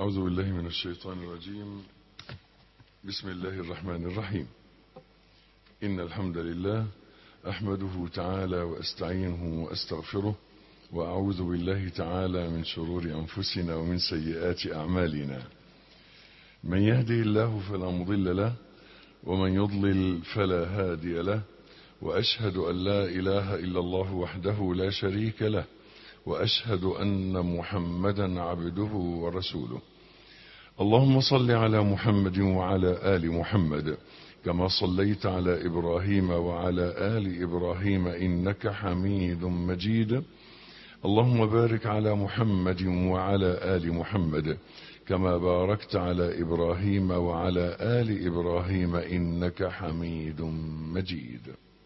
أعوذ بالله من الشيطان الرجيم بسم الله الرحمن الرحيم إن الحمد لله أحمده تعالى وأستعينه وأستغفره وأعوذ بالله تعالى من شرور أنفسنا ومن سيئات أعمالنا من يهده الله فلا مضل له ومن يضلل فلا هادي له وأشهد أن لا إله إلا الله وحده لا شريك له وأشهد أن محمدا عبده ورسوله اللهم صل على محمد وعلى آل محمد كما صليت على إبراهيم وعلى آل إبراهيم إنك حميد مجيد اللهم بارك على محمد وعلى آل محمد كما باركت على إبراهيم وعلى آل إبراهيم إنك حميد مجيد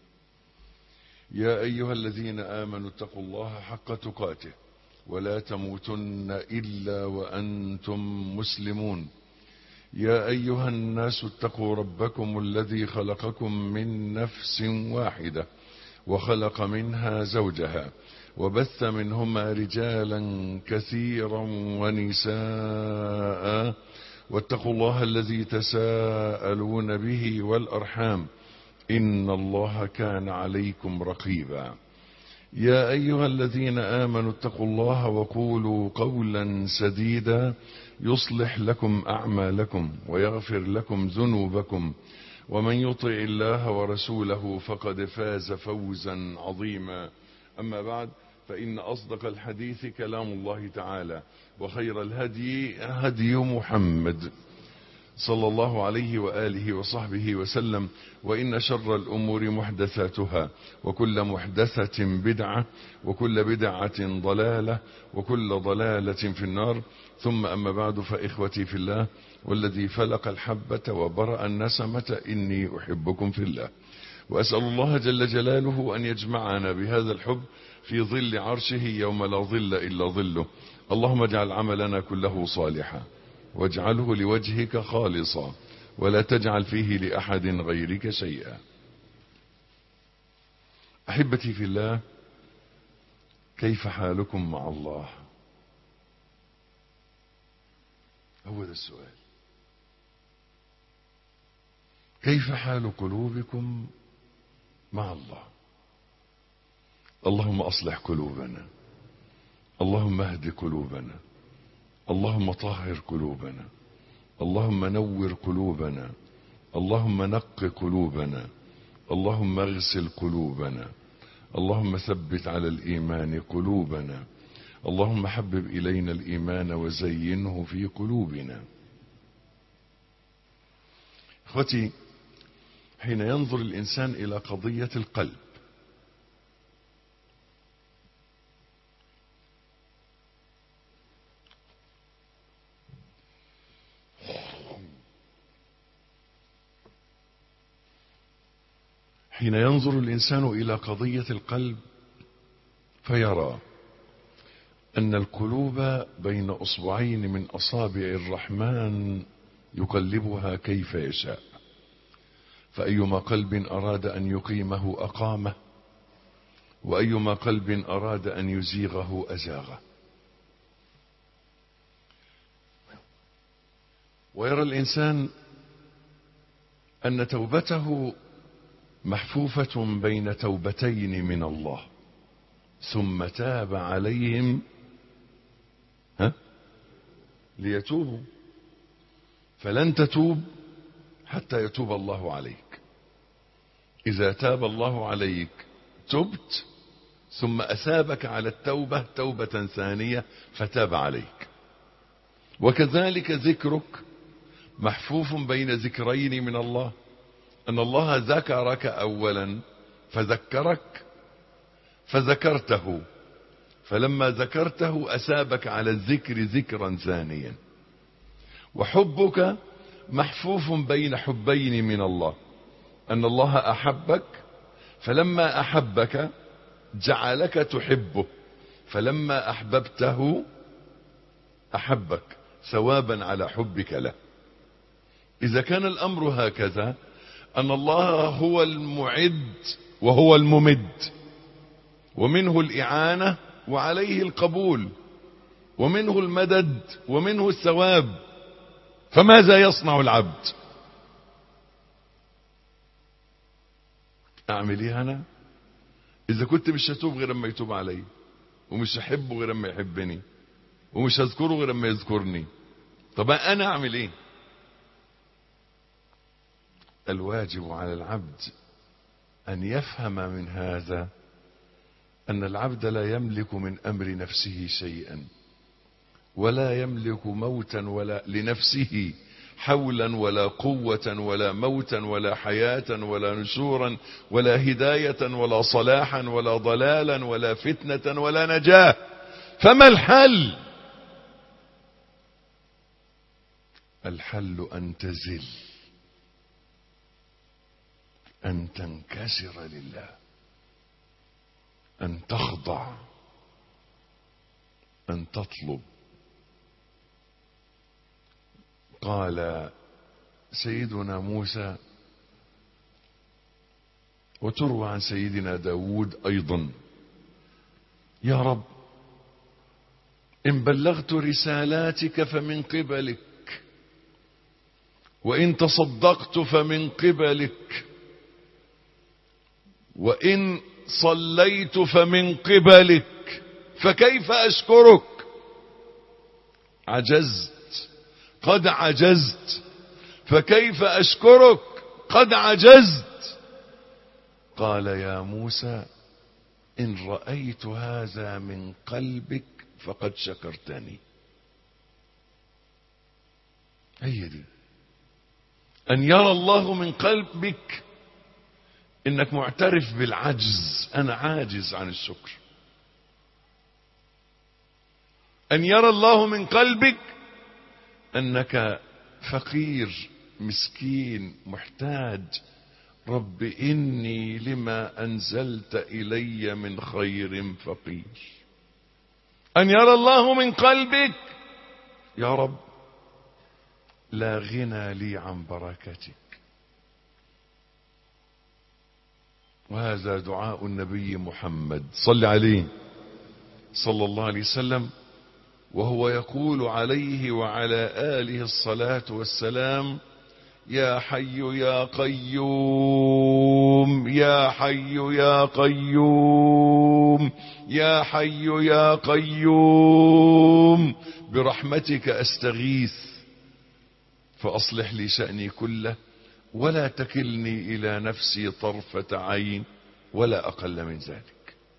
يا أيها الذين آمنوا اتقوا الله حق تقاته ولا تموتن إلا وأنتم مسلمون يا أيها الناس اتقوا ربكم الذي خلقكم من نفس واحدة وخلق منها زوجها وبث منهما رجالا كثيرا ونساء واتقوا الله الذي تساءلون به والأرحام إن الله كان عليكم رقيبا يا أيها الذين آمنوا اتقوا الله وقولوا قولا سديدا يصلح لكم أعمالكم ويغفر لكم ذنوبكم ومن يطع الله ورسوله فقد فاز فوزا عظيما أما بعد فإن أصدق الحديث كلام الله تعالى وخير الهدي هدي محمد صلى الله عليه وآله وصحبه وسلم وإن شر الأمور محدثاتها وكل محدثة بدعة وكل بدعة ضلالة وكل ضلالة في النار ثم أما بعد فإخوتي في الله والذي فلق الحبة وبرأ النسمة إني أحبكم في الله وأسأل الله جل جلاله أن يجمعنا بهذا الحب في ظل عرشه يوم لا ظل إلا ظله اللهم اجعل عملنا كله صالحا واجعله لوجهك خالصا ولا تجعل فيه لأحد غيرك شيئا أحبتي في الله كيف حالكم مع الله هو ذا السؤال كيف حال قلوبكم مع الله اللهم أصلح قلوبنا اللهم اهد قلوبنا اللهم طهر قلوبنا اللهم نور قلوبنا اللهم نق قلوبنا اللهم اغسل قلوبنا اللهم ثبت على الإيمان قلوبنا اللهم حبب إلينا الإيمان وزينه في قلوبنا اخوتي حين ينظر الإنسان إلى قضية القلب حين ينظر الإنسان إلى قضية القلب فيرى أن القلوب بين أصبعين من أصابع الرحمن يقلبها كيف يشاء فأيما قلب أراد أن يقيمه أقامه وأيما قلب أراد أن يزيغه أزاغه ويرى الإنسان أن توبته محفوفة بين توبتين من الله ثم تاب عليهم ها ليتوبوا فلن تتوب حتى يتوب الله عليك إذا تاب الله عليك تبت ثم أثابك على التوبة توبة ثانية فتاب عليك وكذلك ذكرك محفوف بين ذكرين من الله أن الله ذكرك أولا فذكرك فذكرته فلما ذكرته أسابك على الذكر ذكرا ثانيا وحبك محفوف بين حبين من الله أن الله أحبك فلما أحبك جعلك تحبه فلما أحببته أحبك ثوابا على حبك له إذا كان الأمر هكذا أن الله هو المعد وهو الممد ومنه الإعانة وعليه القبول ومنه المدد ومنه الثواب فماذا يصنع العبد اعمل ايه انا اذا كنت مش هتوب غير اما يتوب علي ومش هحبه غير اما يحبني ومش هذكره غير اما يذكرني طب انا اعمل ايه الواجب على العبد ان يفهم من هذا ان العبد لا يملك من امر نفسه شيئا ولا يملك موتا ولا لنفسه حولا ولا قوة ولا موتا ولا حياة ولا نشورا ولا هداية ولا صلاحا ولا ضلالا ولا فتنة ولا نجاة فما الحل الحل أن تزل أن تنكسر لله أن تخضع أن تطلب قال سيدنا موسى وتروى عن سيدنا داود أيضا يا رب إن بلغت رسالاتك فمن قبلك وإن تصدقت فمن قبلك وإن صليت فمن قبلك فكيف أشكرك عجزت قد عجزت فكيف أشكرك قد عجزت قال يا موسى إن رأيت هذا من قلبك فقد شكرتني هي دي أن يرى الله من قلبك إنك معترف بالعجز أنا عاجز عن الشكر أن يرى الله من قلبك أنك فقير مسكين محتاج رب إني لما أنزلت إلي من خير فقير أن يرى الله من قلبك يا رب لا غنى لي عن بركتك وهذا دعاء النبي محمد صل عليه صلى الله عليه وسلم وهو يقول عليه وعلى آله الصلاة والسلام يا حي يا قيوم يا حي يا قيوم يا حي يا قيوم برحمتك أستغيث فأصلح لي شأني كله ولا تكلني إلى نفسي طرفة عين ولا أقل من ذلك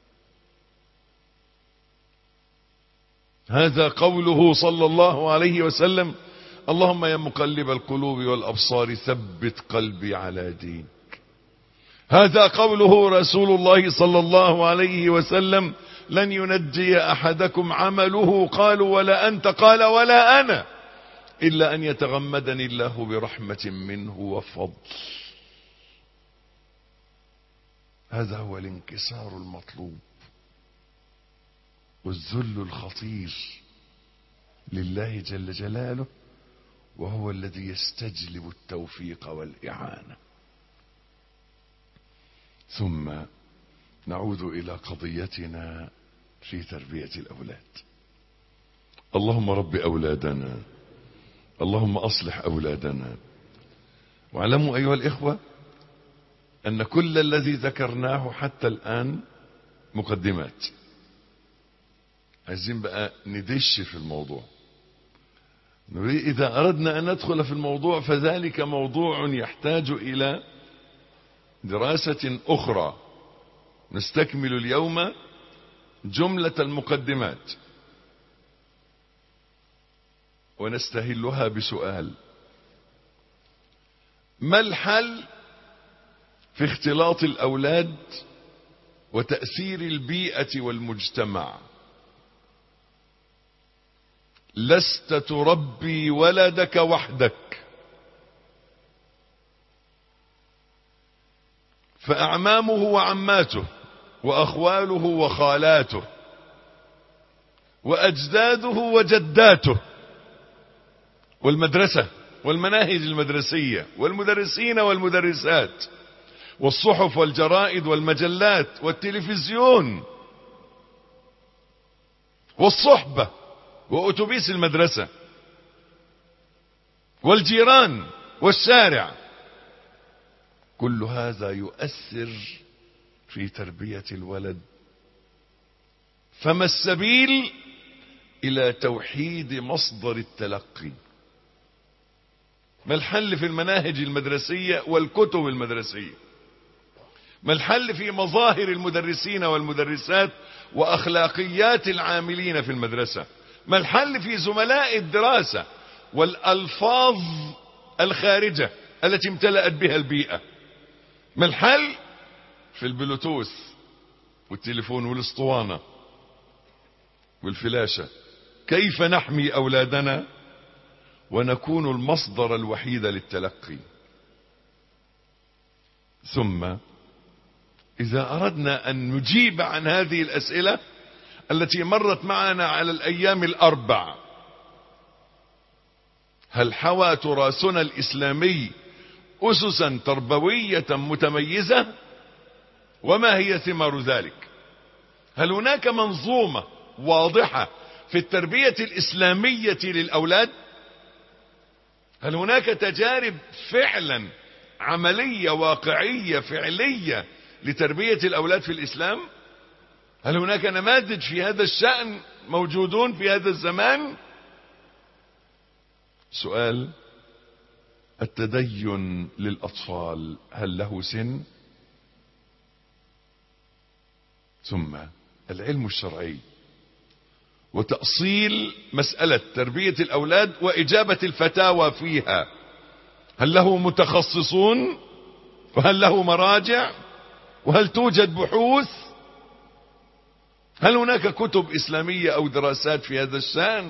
هذا قوله صلى الله عليه وسلم اللهم يا مقلب القلوب والأبصار ثبت قلبي على دينك هذا قوله رسول الله صلى الله عليه وسلم لن ينجي أحدكم عمله قالوا ولا أنت قال ولا أنا إلا أن يتغمدني الله برحمة منه وفضل هذا هو الانكسار المطلوب والذل الخطير لله جل جلاله وهو الذي يستجلب التوفيق والإعانة ثم نعود إلى قضيتنا في تربية الأولاد اللهم رب أولادنا اللهم أصلح أولادنا واعلموا أيها الإخوة أن كل الذي ذكرناه حتى الآن مقدمات عايزين بقى ندش في الموضوع إذا أردنا أن ندخل في الموضوع فذلك موضوع يحتاج إلى دراسة أخرى نستكمل اليوم جملة المقدمات ونستهلها بسؤال ما الحل في اختلاط الأولاد وتأثير البيئة والمجتمع لست تربي ولدك وحدك فأعمامه وعماته وأخواله وخالاته وأجداده وجداته والمدرسة والمناهج المدرسية والمدرسين والمدرسات والصحف والجرائد والمجلات والتلفزيون والصحبة وأتوبيس المدرسة والجيران والشارع كل هذا يؤثر في تربية الولد فما السبيل إلى توحيد مصدر التلقي ما الحل في المناهج المدرسية والكتب المدرسية ما الحل في مظاهر المدرسين والمدرسات وأخلاقيات العاملين في المدرسة ما الحل في زملاء الدراسة والألفاظ الخارجة التي امتلأت بها البيئة ما الحل في البلوتوث والتليفون والاسطوانة والفلاشة كيف نحمي أولادنا ونكون المصدر الوحيد للتلقي ثم إذا أردنا أن نجيب عن هذه الأسئلة التي مرت معنا على الأيام الأربع هل حوى تراثنا الإسلامي أسسا تربوية متميزة وما هي ثمار ذلك هل هناك منظومة واضحة في التربية الإسلامية للأولاد هل هناك تجارب فعلا عملية واقعية فعلية لتربية الأولاد في الإسلام هل هناك نماذج في هذا الشأن موجودون في هذا الزمان سؤال التدين للأطفال هل له سن ثم العلم الشرعي وتأصيل مسألة تربية الأولاد وإجابة الفتاوى فيها هل له متخصصون وهل له مراجع وهل توجد بحوث هل هناك كتب إسلامية أو دراسات في هذا الشأن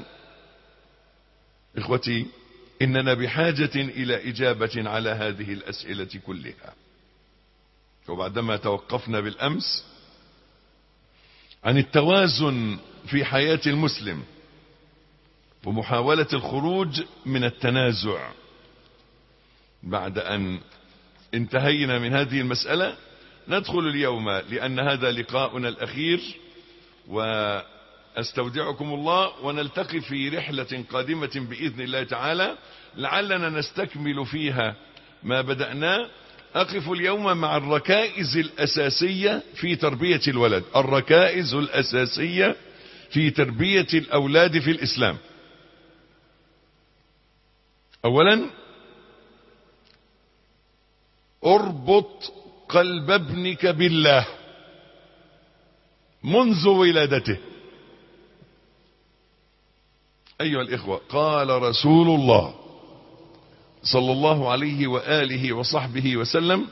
إخوتي إننا بحاجة إلى إجابة على هذه الأسئلة كلها وبعدما توقفنا بالأمس عن التوازن في حياة المسلم ومحاولة الخروج من التنازع بعد أن انتهينا من هذه المسألة ندخل اليوم لأن هذا لقاؤنا الأخير وأستودعكم الله ونلتقي في رحلة قادمة بإذن الله تعالى لعلنا نستكمل فيها ما بدأناه أقف اليوم مع الركائز الأساسية في تربية الولد الركائز الأساسية في تربية الأولاد في الإسلام أولا اربط قلب ابنك بالله منذ ولادته أيها الإخوة قال رسول الله صلى الله عليه وآله وصحبه وسلم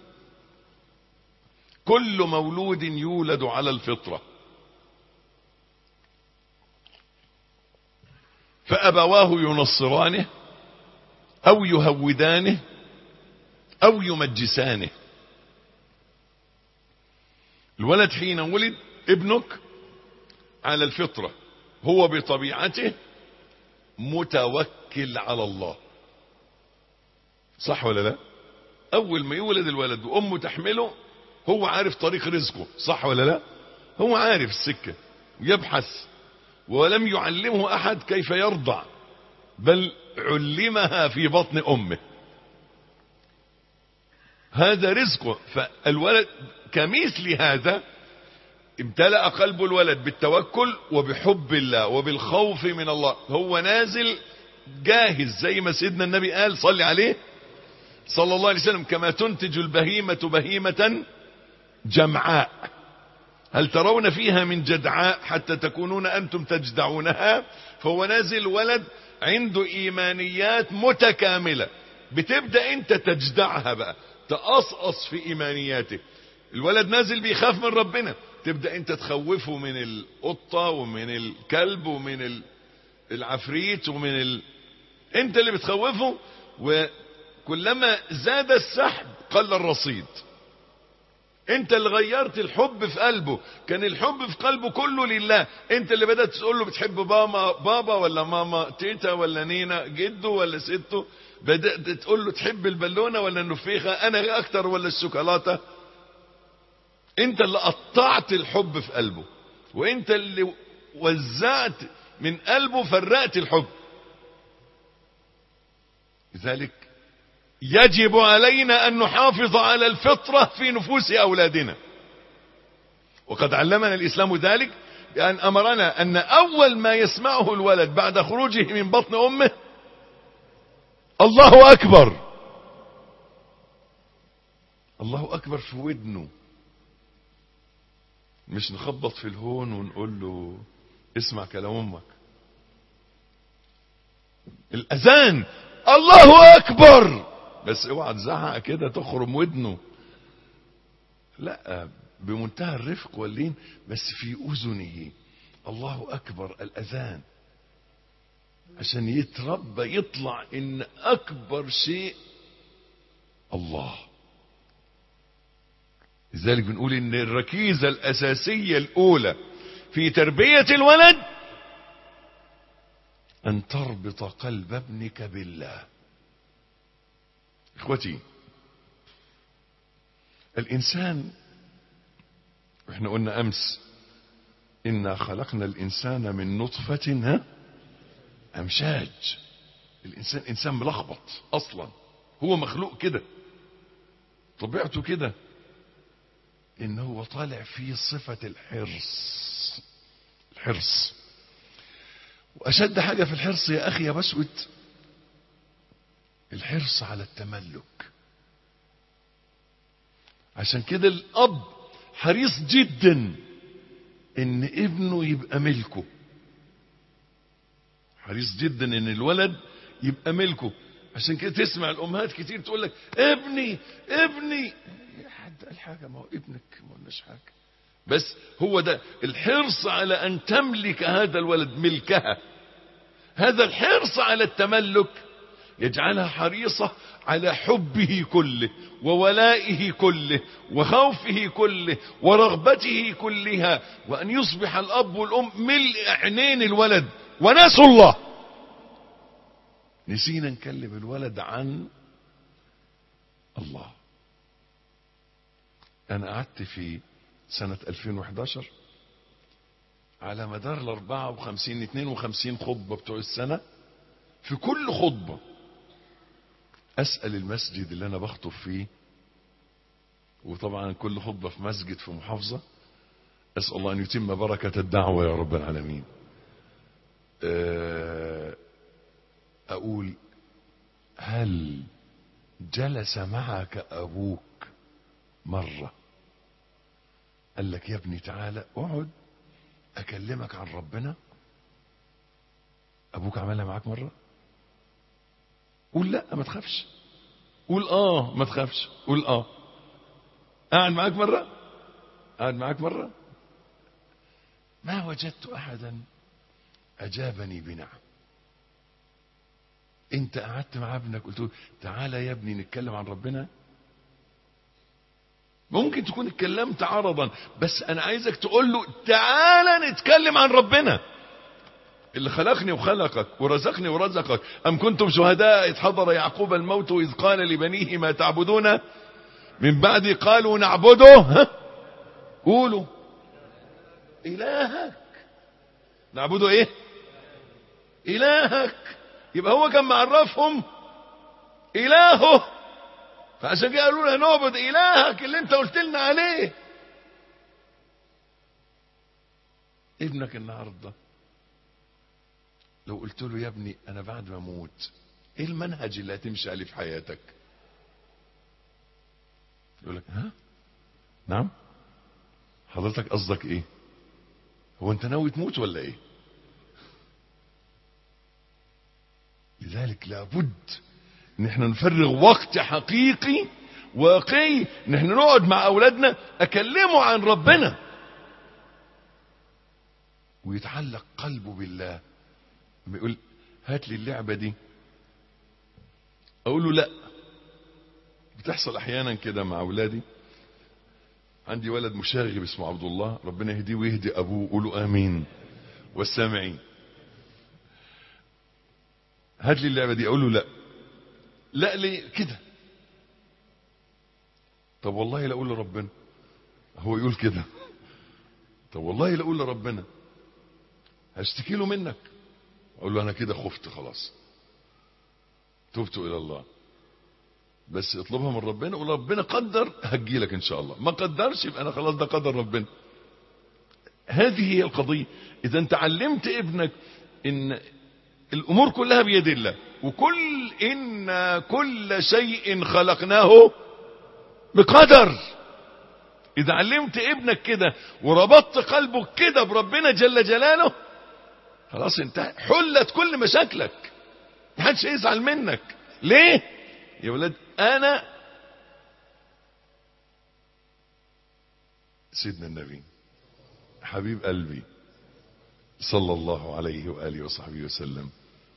كل مولود يولد على الفطرة فأبواه ينصرانه أو يهودانه أو يمجسانه الولد حين ولد ابنك على الفطرة هو بطبيعته متوكل على الله صح ولا لا اول ما يولد الولد وامه تحمله هو عارف طريق رزقه صح ولا لا هو عارف السكة ويبحث ولم يعلمه احد كيف يرضع بل علمها في بطن امه هذا رزقه فالولد كمثل هذا امتلأ قلب الولد بالتوكل وبحب الله وبالخوف من الله هو نازل جاهز زي ما سيدنا النبي قال صلي عليه صلى الله عليه وسلم كما تنتج البهيمة بهيمة جمعاء هل ترون فيها من جدعاء حتى تكونون أنتم تجدعونها فهو نازل ولد عنده إيمانيات متكاملة بتبدأ أنت تجدعها بقى تقصقص في إيمانياته الولد نازل بيخاف من ربنا تبدأ انت تخوفه من القطة ومن الكلب ومن العفريت ومن ال... انت اللي بتخوفه وكلما زاد السحب قل الرصيد انت اللي غيرت الحب في قلبه كان الحب في قلبه كله لله انت اللي بدأت تقول له بتحب بابا بابا ولا ماما تيتا ولا نينا جده ولا سته بدأت تقول له تحب البالونة ولا النفيخة انا اكتر ولا الشوكولاتة انت اللي قطعت الحب في قلبه وانت اللي وزعت من قلبه فرقت الحب لذلك يجب علينا أن نحافظ على الفطرة في نفوس أولادنا وقد علمنا الإسلام ذلك بأن أمرنا أن أول ما يسمعه الولد بعد خروجه من بطن أمه الله أكبر الله أكبر في ودنه مش نخبط في الهون ونقول له اسمع كلام أمك الأذان الله أكبر بس اوعى تزعق كده تخرم ودنه لا بمنتهى الرفق واللين بس في أذنه الله أكبر الأذان عشان يتربى يطلع إن أكبر شيء الله لذلك بنقول إن الركيزة الأساسية الأولى في تربية الولد أن تربط قلب ابنك بالله إخوتي الإنسان احنا قلنا أمس إنا خلقنا الإنسان من نطفة ها أمشاج الإنسان إنسان ملخبط أصلا هو مخلوق كده طبيعته كده إن هو طالع فيه صفة الحرص الحرص وأشد حاجة في الحرص يا أخي يا بسود الحرص على التملك عشان كده الأب حريص جدا ان ابنه يبقى ملكه حريص جدا ان الولد يبقى ملكه عشان كده تسمع الامهات كتير تقول لك ابني ابني حد قال حاجه ما هو ابنك ما قلناش حاجه بس هو ده الحرص على ان تملك هذا الولد ملكها هذا الحرص على التملك يجعلها حريصة على حبه كله وولائه كله وخوفه كله ورغبته كلها وأن يصبح الأب والأم ملء عينين الولد ونسوا الله نسينا نكلم الولد عن الله أنا قعدت في سنة 2011 على مدار ال 54 52 خطبة بتوع السنة في كل خطبة أسأل المسجد اللي أنا بخطب فيه وطبعا كل خطبة في مسجد في محافظة أسأل الله أن يتم بركة الدعوة يا رب العالمين أقول هل جلس معك أبوك مرة قال لك يا ابني تعالى اقعد أكلمك عن ربنا أبوك عملها معاك مرة قول لا ما تخافش قول اه ما تخافش قول اه قاعد معاك مرة قاعد معاك مرة ما وجدت احدا اجابني بنعم انت قعدت مع ابنك قلت له تعالى يا ابني نتكلم عن ربنا ممكن تكون اتكلمت عرضا بس انا عايزك تقول له تعالى نتكلم عن ربنا اللي خلقني وخلقك ورزقني ورزقك أم كنتم شهداء إذ حضر يعقوب الموت إذ قال لبنيه ما تعبدون من بعد قالوا نعبده ها قولوا إلهك نعبده إيه إلهك يبقى هو كان معرفهم إلهه فعشان كده قالوا له نعبد إلهك اللي أنت قلت لنا عليه ابنك النهارده لو قلت له يا ابني انا بعد ما اموت ايه المنهج اللي هتمشي عليه في حياتك يقول لك ها نعم حضرتك قصدك ايه هو انت ناوي تموت ولا ايه لذلك لابد ان احنا نفرغ وقت حقيقي واقعي ان احنا نقعد مع اولادنا اكلمه عن ربنا ويتعلق قلبه بالله بيقول هات لي اللعبة دي اقول له لا بتحصل احيانا كده مع اولادي عندي ولد مشاغب اسمه عبد الله ربنا يهديه ويهدي ابوه قولوا امين والسامعين هات لي اللعبة دي اقول له لا لا ليه كده طب والله لا اقول لربنا هو يقول كده طب والله لا اقول لربنا هشتكي له منك اقول له انا كده خفت خلاص تبت الى الله بس اطلبها من ربنا وربنا قدر هجيلك ان شاء الله ما قدرش يبقى انا خلاص ده قدر ربنا هذه هي القضية اذا انت علمت ابنك ان الامور كلها بيد الله وكل ان كل شيء خلقناه بقدر اذا علمت ابنك كده وربطت قلبه كده بربنا جل جلاله خلاص انت حلت كل مشاكلك محدش يزعل منك ليه يا ولاد انا سيدنا النبي حبيب قلبي صلى الله عليه وآله وصحبه وسلم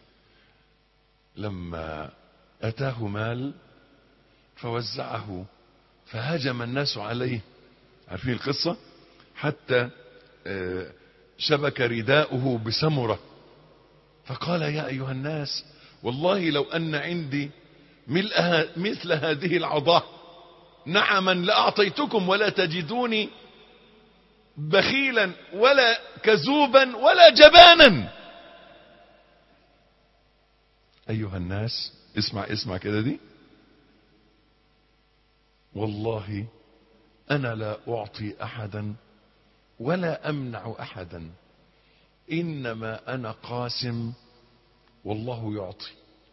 لما أتاه مال فوزعه فهجم الناس عليه عارفين القصة حتى شبك رداؤه بسمرة فقال يا أيها الناس والله لو أن عندي ملء مثل هذه العضاء نعما لأعطيتكم ولا تجدوني بخيلا ولا كذوبا ولا جبانا أيها الناس اسمع اسمع كده دي والله أنا لا أعطي أحدا ولا أمنع أحدا إنما أنا قاسم والله يعطي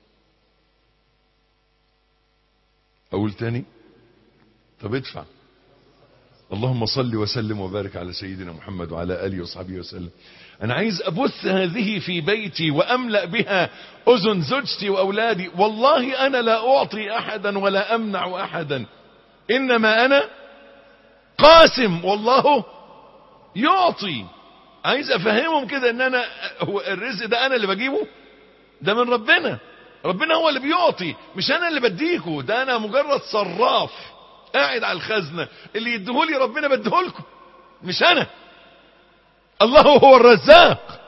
أقول تاني طب ادفع اللهم صل وسلم وبارك على سيدنا محمد وعلى آله وصحبه وسلم أنا عايز أبث هذه في بيتي وأملأ بها أذن زوجتي وأولادي والله أنا لا أعطي أحدا ولا أمنع أحدا إنما أنا قاسم والله يعطي عايز أفهمهم كده إن أنا هو الرزق ده أنا اللي بجيبه ده من ربنا ربنا هو اللي بيعطي مش أنا اللي بديكوا ده أنا مجرد صراف قاعد على الخزنة اللي يديهولي ربنا بديهولكم مش أنا الله هو الرزاق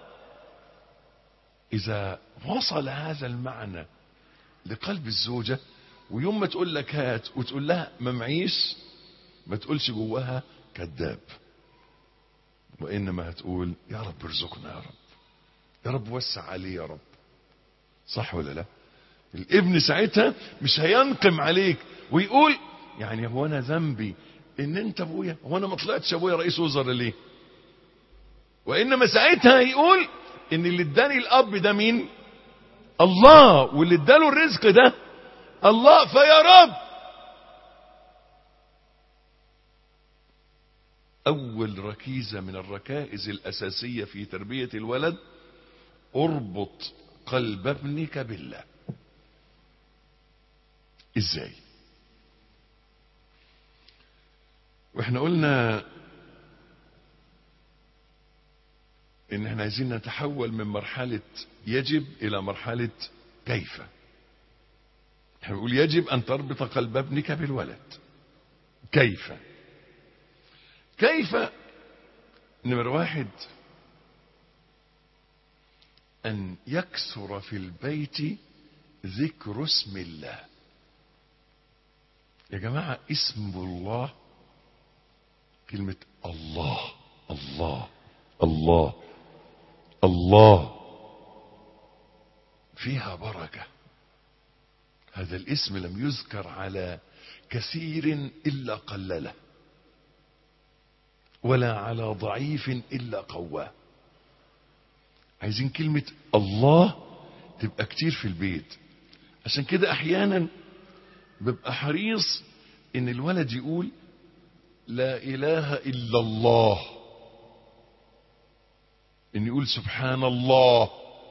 إذا وصل هذا المعنى لقلب الزوجة ويوم ما تقول لك هات وتقول لها ما معيش ما تقولش جواها كذاب وإنما هتقول يا رب ارزقنا يا رب يا رب وسع عليه يا رب صح ولا لا الابن ساعتها مش هينقم عليك ويقول يعني هو انا ذنبي ان انت ابويا هو انا ما طلعتش ابويا رئيس وزراء ليه وانما ساعتها هيقول ان اللي اداني الاب ده مين الله واللي اداله الرزق ده الله فيا رب اول ركيزة من الركائز الاساسية في تربية الولد اربط قلب ابنك بالله ازاي واحنا قلنا ان احنا عايزين نتحول من مرحلة يجب الى مرحلة كيف احنا بنقول يجب ان تربط قلب ابنك بالولد كيف كيف نمر واحد ان يكثر في البيت ذكر اسم الله يا جماعة اسم الله كلمة الله الله الله الله فيها بركة هذا الاسم لم يذكر على كثير إلا قلله ولا على ضعيف إلا قواه عايزين كلمة الله تبقى كتير في البيت عشان كده أحيانا ببقى حريص إن الولد يقول لا إله إلا الله إن يقول سبحان الله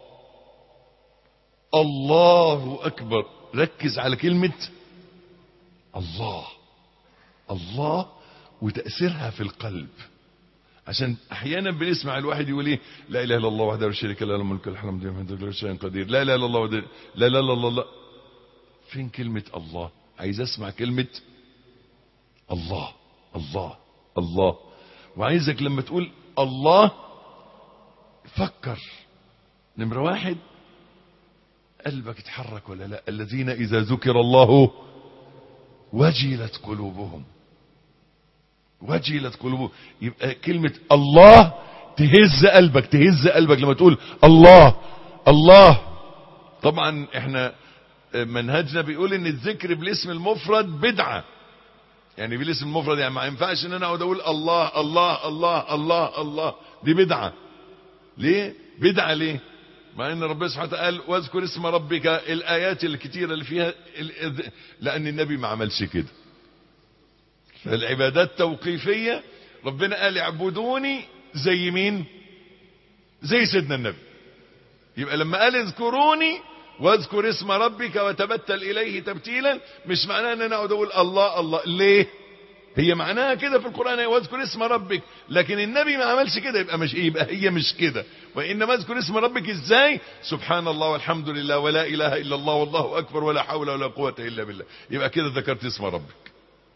الله أكبر ركز على كلمة الله الله وتأثيرها في القلب عشان احيانا بنسمع الواحد يقول ايه لا اله الا الله وحده لا شريك له له الملك الحمد لله من كل شيء قدير لا اله الا الله وحده لا لا لا الله لا فين كلمة الله عايز اسمع كلمة الله الله الله وعايزك لما تقول الله فكر نمرة واحد قلبك يتحرك ولا لا الذين إذا ذكر الله وجلت قلوبهم وجلت قلوبهم يبقى كلمة الله تهز قلبك تهز قلبك لما تقول الله الله طبعا احنا منهجنا بيقول ان الذكر بالاسم المفرد بدعة يعني بالاسم المفرد يعني ما ينفعش ان انا اقعد اقول الله الله الله الله الله دي بدعة ليه بدعة ليه مع ان ربنا سبحانه وتعالى قال واذكر اسم ربك الايات الكتيرة اللي فيها لان النبي ما عملش كده فالعبادات توقيفية ربنا قال اعبدوني زي مين زي سيدنا النبي يبقى لما قال اذكروني واذكر اسم ربك وتبتل اليه تبتيلا مش معناه ان انا اقعد اقول الله الله ليه هي معناها كده في القران واذكر اسم ربك لكن النبي ما عملش كده يبقى مش يبقى هي مش كده وانما اذكر اسم ربك ازاي سبحان الله والحمد لله ولا اله الا الله والله اكبر ولا حول ولا قوه الا بالله يبقى كده ذكرت اسم ربك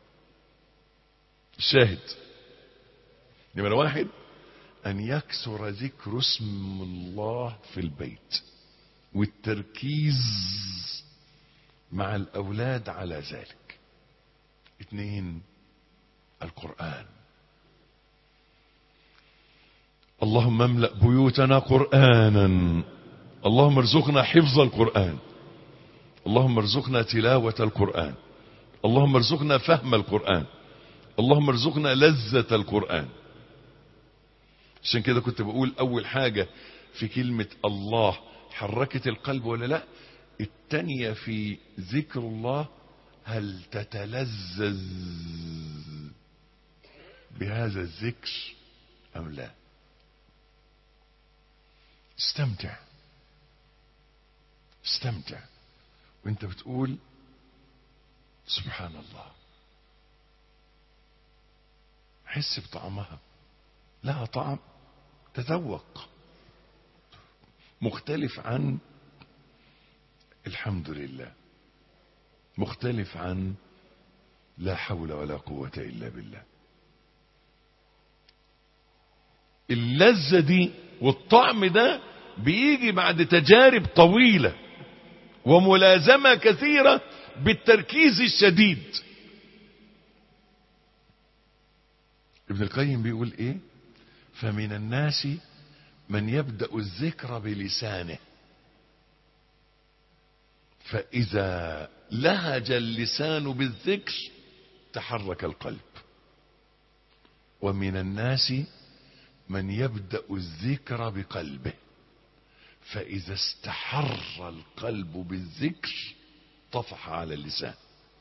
الشاهد نمرة واحد أن يكثر ذكر اسم الله في البيت والتركيز مع الأولاد على ذلك اثنين القرآن اللهم املأ بيوتنا قرآنا اللهم ارزقنا حفظ القرآن اللهم ارزقنا تلاوة القرآن اللهم ارزقنا فهم القرآن اللهم ارزقنا لذة القرآن عشان كده كنت بقول اول حاجة في كلمة الله حركت القلب ولا لا التانية في ذكر الله هل تتلذذ بهذا الذكر ام لا استمتع استمتع وانت بتقول سبحان الله حس بطعمها لها طعم تذوق مختلف عن الحمد لله مختلف عن لا حول ولا قوة إلا بالله اللذة دي والطعم ده بيجي بعد تجارب طويلة وملازمة كثيرة بالتركيز الشديد ابن القيم بيقول ايه فمن الناس من يبدأ الذكر بلسانه فإذا لهج اللسان بالذكر تحرك القلب ومن الناس من يبدأ الذكر بقلبه فإذا استحر القلب بالذكر طفح على اللسان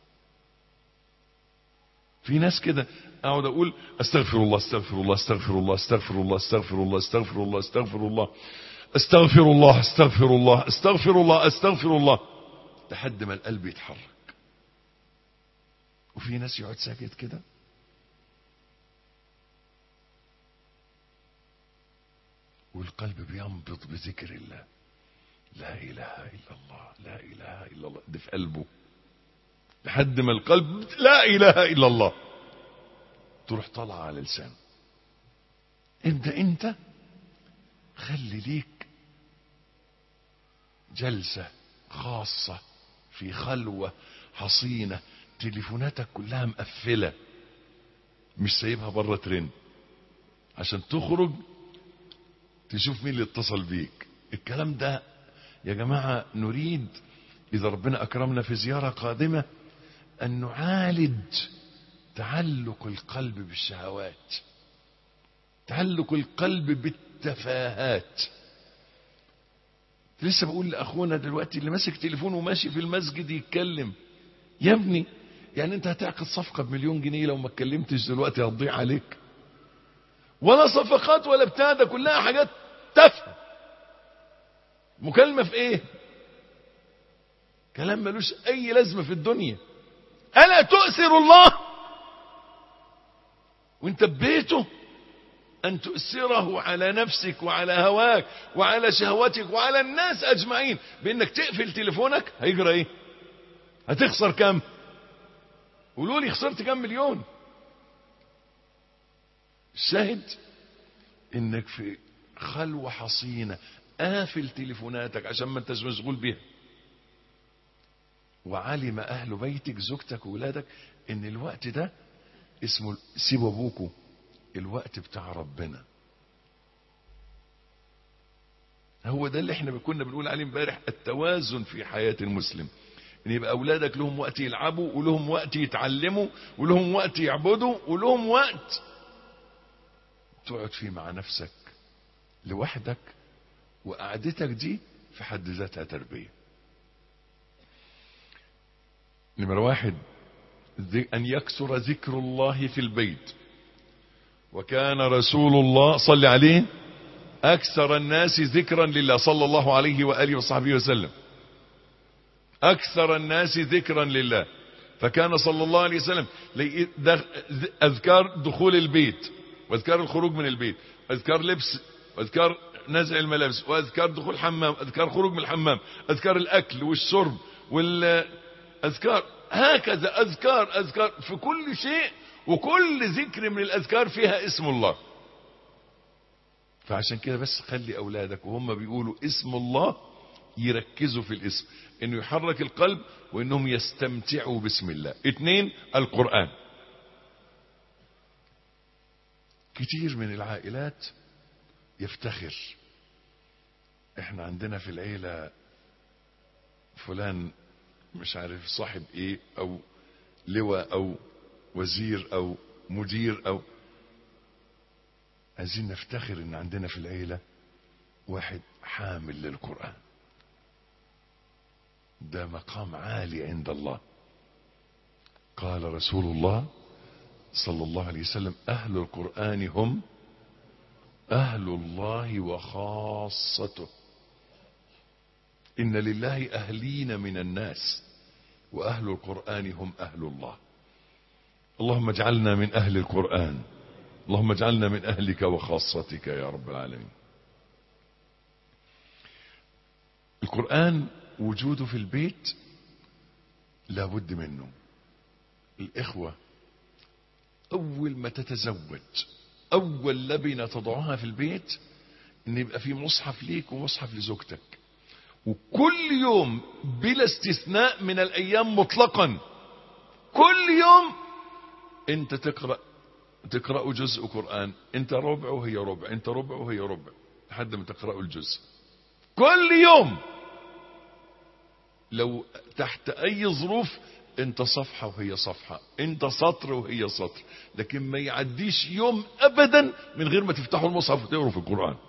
في ناس كده اقعد اقول استغفر الله استغفر الله استغفر الله استغفر الله استغفر الله استغفر الله استغفر الله استغفر الله استغفر الله استغفر الله استغفر الله لحد ما القلب يتحرك وفي ناس يقعد ساكت كده والقلب بينبض بذكر الله لا اله الا الله لا اله الا الله ده في قلبه لحد ما القلب لا اله الا الله تروح طالعه على لسانه ابدا انت خلي ليك جلسه خاصه في خلوه حصينه تليفوناتك كلها مقفله مش سايبها بره ترن عشان تخرج تشوف مين اللي اتصل بيك الكلام ده يا جماعه نريد اذا ربنا اكرمنا في زياره قادمه ان نعالج تعلق القلب بالشهوات تعلق القلب بالتفاهات لسه بقول لاخونا دلوقتي اللي ماسك تليفون وماشي في المسجد يتكلم يا ابني يعني انت هتعقد صفقه بمليون جنيه لو ما اتكلمتش دلوقتي هتضيع عليك ولا صفقات ولا بتاع ده كلها حاجات تافهه مكالمه في ايه كلام ملوش اي لازمه في الدنيا الا تؤثر الله وانت ببيته ان تؤثره على نفسك وعلى هواك وعلى شهوتك وعلى الناس اجمعين بانك تقفل تليفونك هيجرى ايه هتخسر كم قولوا لي خسرت كم مليون الشاهد انك في خلوة حصينة قافل تليفوناتك عشان ما انتش مشغول بيها وعلم اهل بيتك زوجتك وولادك ان الوقت ده اسمه سيبوا ابوكوا الوقت بتاع ربنا هو ده اللي احنا كنا بنقول عليه امبارح التوازن في حياة المسلم ان يبقى اولادك لهم وقت يلعبوا ولهم وقت يتعلموا ولهم وقت يعبدوا ولهم وقت تقعد فيه مع نفسك لوحدك وقعدتك دي في حد ذاتها تربية نمرة واحد أن يكثر ذكر الله في البيت وكان رسول الله صلى عليه أكثر الناس ذكرا لله صلى الله عليه وآله وصحبه وسلم أكثر الناس ذكرا لله فكان صلى الله عليه وسلم أذكار دخول البيت واذكار الخروج من البيت اذكار لبس واذكار نزع الملابس واذكار دخول الحمام اذكار خروج من الحمام اذكار الاكل والشرب والاذكار هكذا اذكار اذكار في كل شيء وكل ذكر من الاذكار فيها اسم الله فعشان كده بس خلي اولادك وهم بيقولوا اسم الله يركزوا في الاسم انه يحرك القلب وانهم يستمتعوا باسم الله اتنين القرآن كتير من العائلات يفتخر احنا عندنا في العيلة فلان مش عارف صاحب ايه او لواء او وزير او مدير او عايزين نفتخر ان عندنا في العيلة واحد حامل للقرآن ده مقام عالي عند الله قال رسول الله صلى الله عليه وسلم أهل القرآن هم أهل الله وخاصته إن لله أهلين من الناس وأهل القرآن هم أهل الله اللهم اجعلنا من أهل القرآن اللهم اجعلنا من أهلك وخاصتك يا رب العالمين القرآن وجوده في البيت لابد منه الإخوة أول ما تتزوج أول لبنة تضعها في البيت إن يبقى في مصحف ليك ومصحف لزوجتك وكل يوم بلا استثناء من الأيام مطلقا كل يوم أنت تقرأ تقرأ جزء قرآن أنت ربع وهي ربع أنت ربع وهي ربع لحد ما تقرأوا الجزء كل يوم لو تحت أي ظروف انت صفحة وهي صفحة انت سطر وهي سطر لكن ما يعديش يوم ابدا من غير ما تفتحوا المصحف وتقروا في القرآن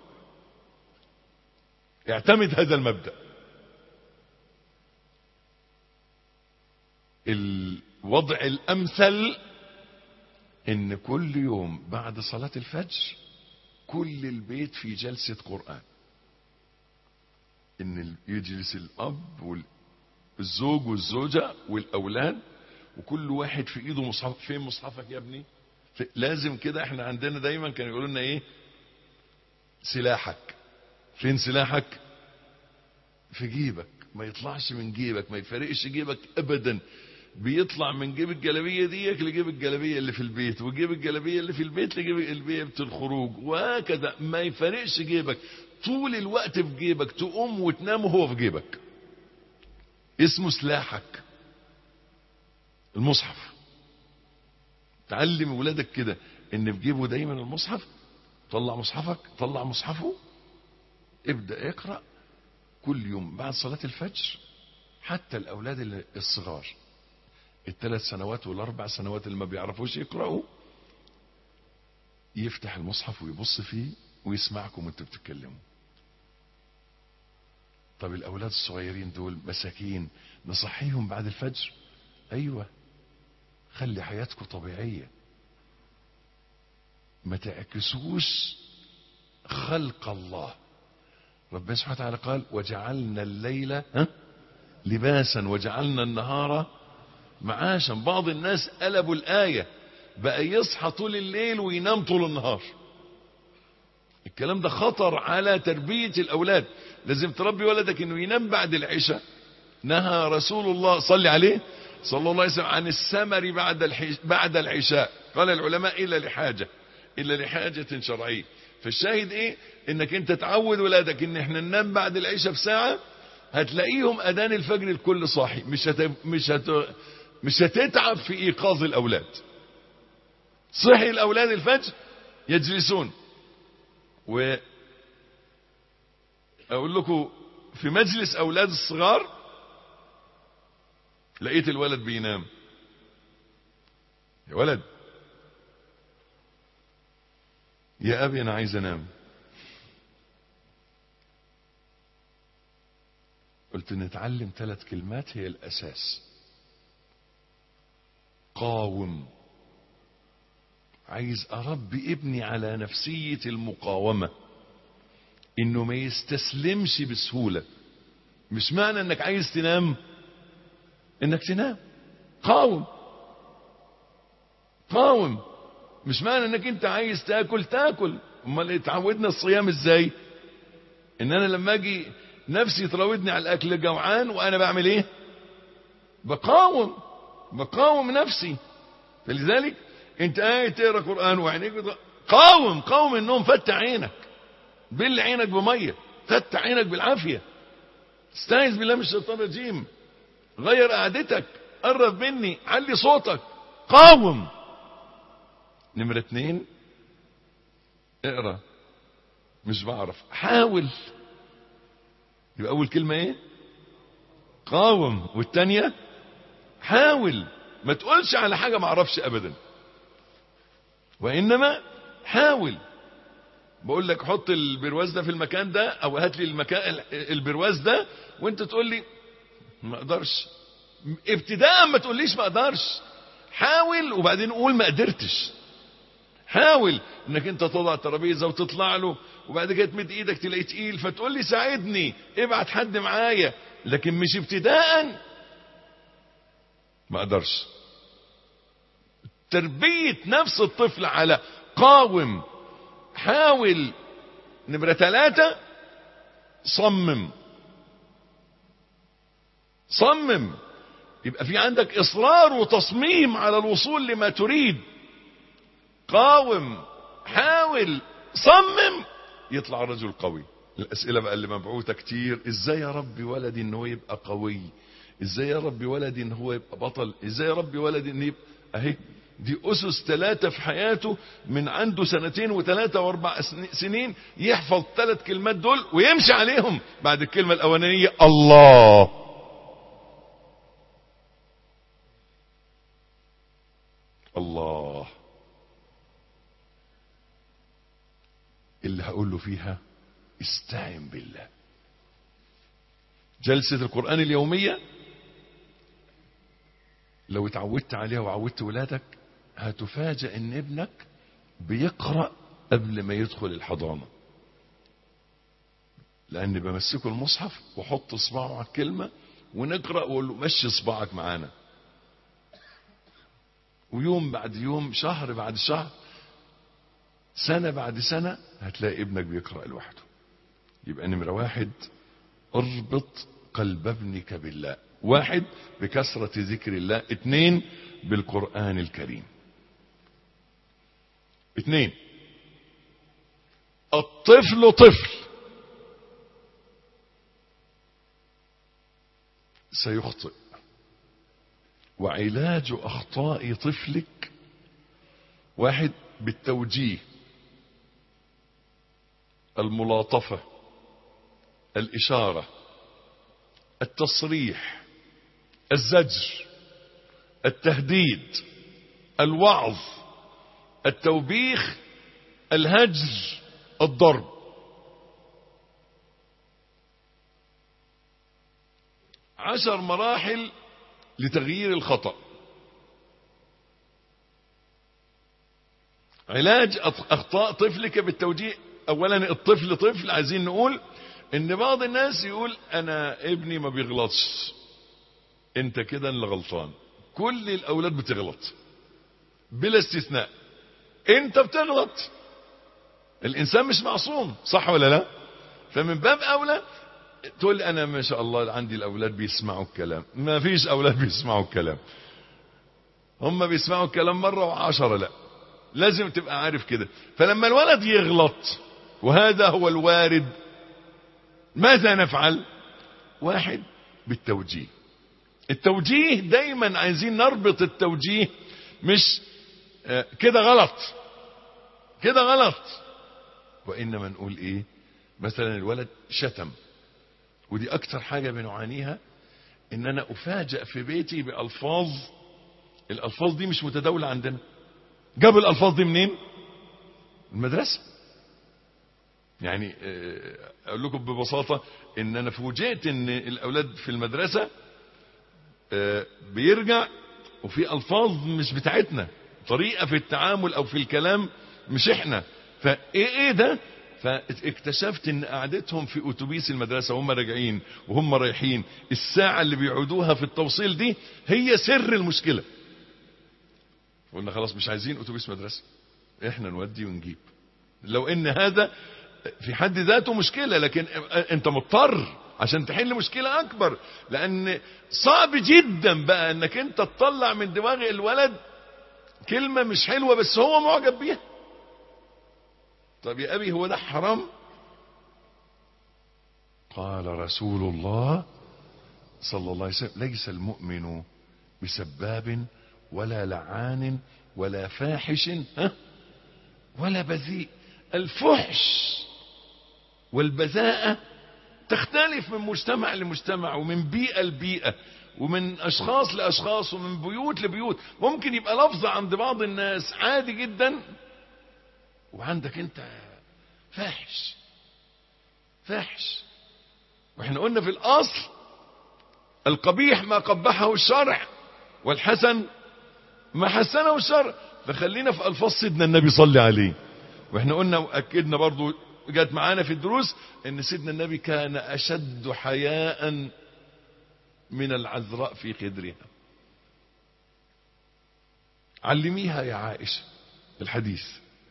اعتمد هذا المبدأ الوضع الامثل ان كل يوم بعد صلاة الفجر كل البيت في جلسة قرآن ان يجلس الاب وال الزوج والزوجة والأولاد وكل واحد في إيده مصحف فين مصحفك يا ابني لازم كده احنا عندنا دايما كانوا يقولوا لنا ايه سلاحك فين سلاحك في جيبك ما يطلعش من جيبك ما يفرقش جيبك ابدا بيطلع من جيب الجلابيه ديك لجيب الجلابيه اللي في البيت وجيب الجلابيه اللي في البيت لجيب الجلابيه الخروج وهكذا ما يفرقش جيبك طول الوقت في جيبك تقوم وتنام وهو في جيبك اسمه سلاحك المصحف تعلم ولادك كده ان في جيبه دايما المصحف طلع مصحفك طلع مصحفه ابدأ اقرأ كل يوم بعد صلاة الفجر حتى الاولاد الصغار الثلاث سنوات والاربع سنوات اللي ما بيعرفوش يقرأوا يفتح المصحف ويبص فيه ويسمعكم وانتوا بتتكلموا طب الاولاد الصغيرين دول مساكين نصحيهم بعد الفجر ايوه خلي حياتكم طبيعيه ما تعكسوش خلق الله ربنا سبحانه وتعالى قال وجعلنا الليل ها لباسا وجعلنا النهار معاشا بعض الناس قلبوا الآية بقى يصحى طول الليل وينام طول النهار الكلام ده خطر على تربية الأولاد لازم تربي ولدك انه ينام بعد العشاء نهى رسول الله صلى عليه صلى الله عليه وسلم عن السمر بعد الحش... بعد العشاء قال العلماء الا لحاجه الا لحاجه شرعيه فالشاهد ايه انك انت تعود ولادك ان احنا ننام بعد العشاء بساعه هتلاقيهم اذان الفجر الكل صاحي مش هت... مش هت... مش هتتعب في ايقاظ الاولاد صحي الاولاد الفجر يجلسون و اقول لكم في مجلس اولاد الصغار لقيت الولد بينام يا ولد يا ابي انا عايز انام قلت نتعلم ثلاث كلمات هي الاساس قاوم عايز اربي ابني على نفسية المقاومة انه ما يستسلمش بسهولة مش معنى انك عايز تنام انك تنام قاوم قاوم مش معنى انك انت عايز تاكل تاكل امال اتعودنا الصيام ازاي ان انا لما اجي نفسي تراودني على الاكل جوعان وانا بعمل ايه بقاوم بقاوم نفسي فلذلك انت قاعد تقرا قران وعينيك بتغ... قاوم قاوم النوم فتح عينك بل عينك بميه فتح عينك بالعافيه استعذ بالله من الشيطان الرجيم غير قعدتك قرب مني علي صوتك قاوم نمرة اتنين اقرا مش بعرف حاول يبقى اول كلمة ايه قاوم والتانية حاول ما تقولش على حاجة ما اعرفش ابدا وانما حاول بقول لك حط البرواز ده في المكان ده او هات لي المكان البرواز ده وانت تقول لي ما اقدرش ابتداء ما تقوليش ما اقدرش حاول وبعدين قول ما قدرتش حاول انك انت تضع الترابيزه وتطلع له وبعد كده تمد ايدك تلاقيه تقيل فتقول لي ساعدني ابعت حد معايا لكن مش ابتداء ما اقدرش تربيه نفس الطفل على قاوم حاول نمره ثلاثة صمم صمم يبقى في عندك اصرار وتصميم على الوصول لما تريد قاوم حاول صمم يطلع رجل قوي الاسئله بقى اللي مبعوثه كتير ازاي يا ربي ولدي ان هو يبقى قوي ازاي يا ربي ولدي ان هو يبقى بطل ازاي يا ربي ولدي ان يبقى اهي دي اسس ثلاثة في حياته من عنده سنتين وثلاثة واربع سنين يحفظ ثلاث كلمات دول ويمشي عليهم بعد الكلمة الاولانية الله الله اللي هقول له فيها استعن بالله جلسة القرآن اليومية لو اتعودت عليها وعودت ولادك هتفاجأ ان ابنك بيقرأ قبل ما يدخل الحضانة لان بمسكه المصحف واحط صباعه على الكلمة ونقرأ واقول له مشي صباعك معانا ويوم بعد يوم شهر بعد شهر سنة بعد سنة هتلاقي ابنك بيقرأ لوحده يبقى نمرة واحد اربط قلب ابنك بالله واحد بكثرة ذكر الله اتنين بالقرآن الكريم اتنين الطفل طفل سيخطئ وعلاج اخطاء طفلك واحد بالتوجيه الملاطفة الاشارة التصريح الزجر التهديد الوعظ التوبيخ الهجر الضرب عشر مراحل لتغيير الخطأ علاج اخطاء طفلك بالتوجيه اولا الطفل طفل عايزين نقول ان بعض الناس يقول انا ابني ما بيغلطش انت كده اللي غلطان كل الاولاد بتغلط بلا استثناء انت بتغلط الانسان مش معصوم صح ولا لا فمن باب اولى تقول انا ما شاء الله عندي الاولاد بيسمعوا الكلام ما فيش اولاد بيسمعوا الكلام هم بيسمعوا الكلام مرة وعشرة لا لازم تبقى عارف كده فلما الولد يغلط وهذا هو الوارد ماذا نفعل واحد بالتوجيه التوجيه دايما عايزين نربط التوجيه مش كده غلط كده غلط وانما نقول ايه مثلا الولد شتم ودي اكتر حاجة بنعانيها ان انا افاجئ في بيتي بالفاظ الالفاظ دي مش متداولة عندنا جاب الالفاظ دي منين المدرسة يعني اقول لكم ببساطة ان انا فوجئت ان الاولاد في المدرسة بيرجع وفي الفاظ مش بتاعتنا طريقة في التعامل او في الكلام مش احنا فايه ايه ده فاكتشفت ان قعدتهم في اتوبيس المدرسة وهم راجعين وهم رايحين الساعة اللي بيقعدوها في التوصيل دي هي سر المشكلة قلنا خلاص مش عايزين اتوبيس مدرسة احنا نودي ونجيب لو ان هذا في حد ذاته مشكلة لكن انت مضطر عشان تحل مشكلة اكبر لان صعب جدا بقى انك انت تطلع من دماغ الولد كلمة مش حلوة بس هو معجب بيها طب يا ابي هو ده حرام قال رسول الله صلى الله عليه وسلم ليس المؤمن بسباب ولا لعان ولا فاحش ها ولا بذيء الفحش والبذاءة تختلف من مجتمع لمجتمع ومن بيئة لبيئة ومن أشخاص لأشخاص ومن بيوت لبيوت ممكن يبقى لفظ عند بعض الناس عادي جدا وعندك انت فاحش فاحش واحنا قلنا في الأصل القبيح ما قبحه الشرع والحسن ما حسنه الشرع فخلينا في ألفاظ سيدنا النبي صلى عليه واحنا قلنا واكدنا برضو جت معانا في الدروس ان سيدنا النبي كان اشد حياء من العذراء في خدرها علميها يا عائشة الحديث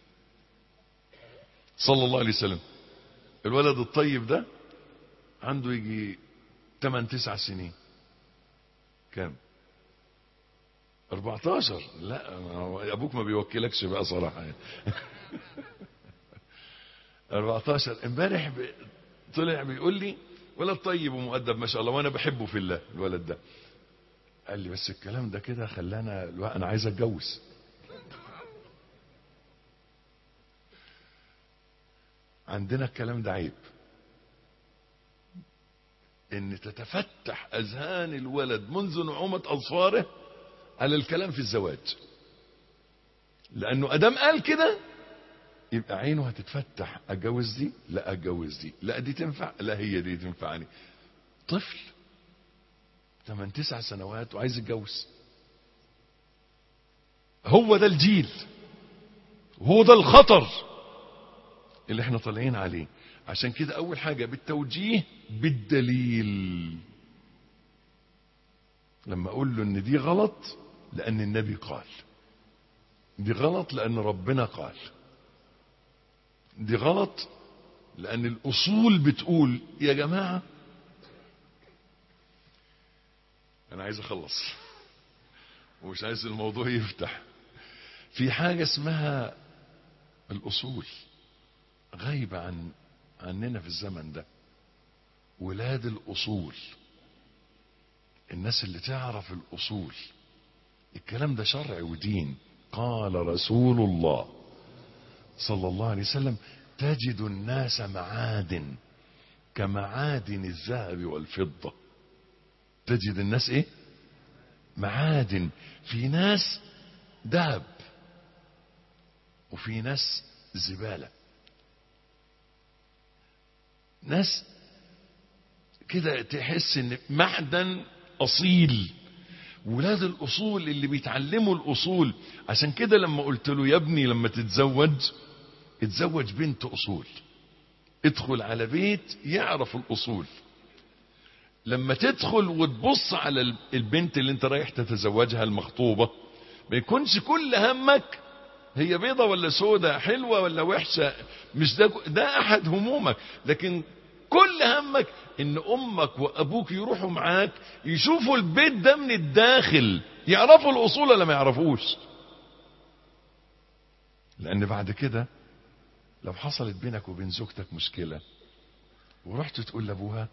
صلى الله عليه وسلم الولد الطيب ده عنده يجي 8 9 سنين كام 14 لا ابوك ما بيوكلكش بقى صراحه يعني 14 امبارح طلع بيقول لي ولد طيب ومؤدب ما شاء الله وانا بحبه في الله الولد ده قال لي بس الكلام ده كده خلانا انا عايز اتجوز عندنا الكلام ده عيب ان تتفتح اذهان الولد منذ نعومة اظفاره على الكلام في الزواج لانه ادام قال كده يبقى عينه هتتفتح اتجوز دي لا اتجوز دي لا دي تنفع لا هي دي تنفعني طفل 8 9 سنوات وعايز يتجوز هو ده الجيل هو ده الخطر اللي احنا طالعين عليه عشان كده اول حاجة بالتوجيه بالدليل لما اقول له ان دي غلط لان النبي قال دي غلط لان ربنا قال دي غلط لان الاصول بتقول يا جماعة انا عايز اخلص ومش عايز الموضوع يفتح في حاجة اسمها الاصول غايبة عن عننا في الزمن ده ولاد الاصول الناس اللي تعرف الاصول الكلام ده شرع ودين قال رسول الله صلى الله عليه وسلم تجد الناس معادن كمعادن الذهب والفضة تجد الناس ايه معادن في ناس ذهب وفي ناس زبالة ناس كده تحس ان معدن اصيل ولاد الاصول اللي بيتعلموا الاصول عشان كده لما قلت له يا ابني لما تتزوج اتزوج بنت اصول ادخل على بيت يعرف الاصول لما تدخل وتبص على البنت اللي انت رايح تتزوجها المخطوبة ما يكونش كل همك هي بيضة ولا سودة حلوة ولا وحشة مش ده, ده احد همومك لكن كل همك ان امك وابوك يروحوا معاك يشوفوا البيت ده من الداخل يعرفوا الاصول ولا ما يعرفوش لان بعد كده لو حصلت بينك وبين زوجتك مشكلة ورحت تقول لابوها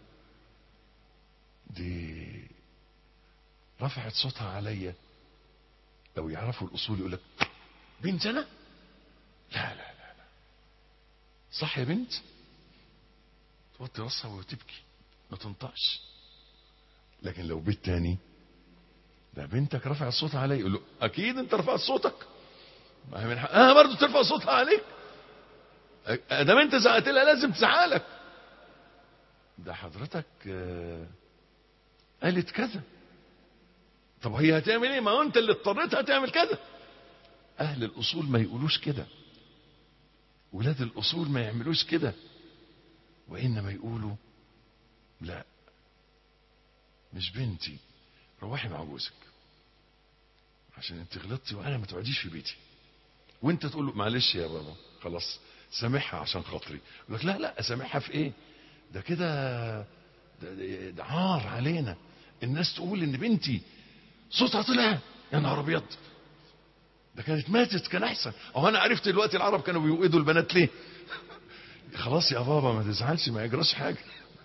دي رفعت صوتها عليا لو يعرفوا الاصول يقول لك بنت انا لا لا لا لا صح يا بنت توطي راسها وتبكي ما تنطقش لكن لو بيت تاني ده بنتك رفعت صوتها علي يقول له اكيد انت رفعت صوتك ما هي من حقها برضه ترفع صوتها عليك ادام انت زعقت لها لازم تزعلك ده حضرتك آه، قالت كذا طب هي هتعمل ايه ما هو انت اللي اضطريتها تعمل كذا اهل الاصول ما يقولوش كده ولاد الاصول ما يعملوش كده وانما يقولوا لا مش بنتي روحي مع جوزك عشان انت غلطتي وانا ما تقعديش في بيتي وانت تقول له معلش يا بابا خلاص سامحها عشان خاطري يقول لك لا لا اسامحها في ايه ده كده ده, ده, ده عار علينا الناس تقول ان بنتي صوتها طلع يا نهار ابيض ده كانت ماتت كان احسن اهو انا عرفت دلوقتي العرب كانوا بيوقدوا البنات ليه خلاص يا بابا ما تزعلش ما يجراش حاجه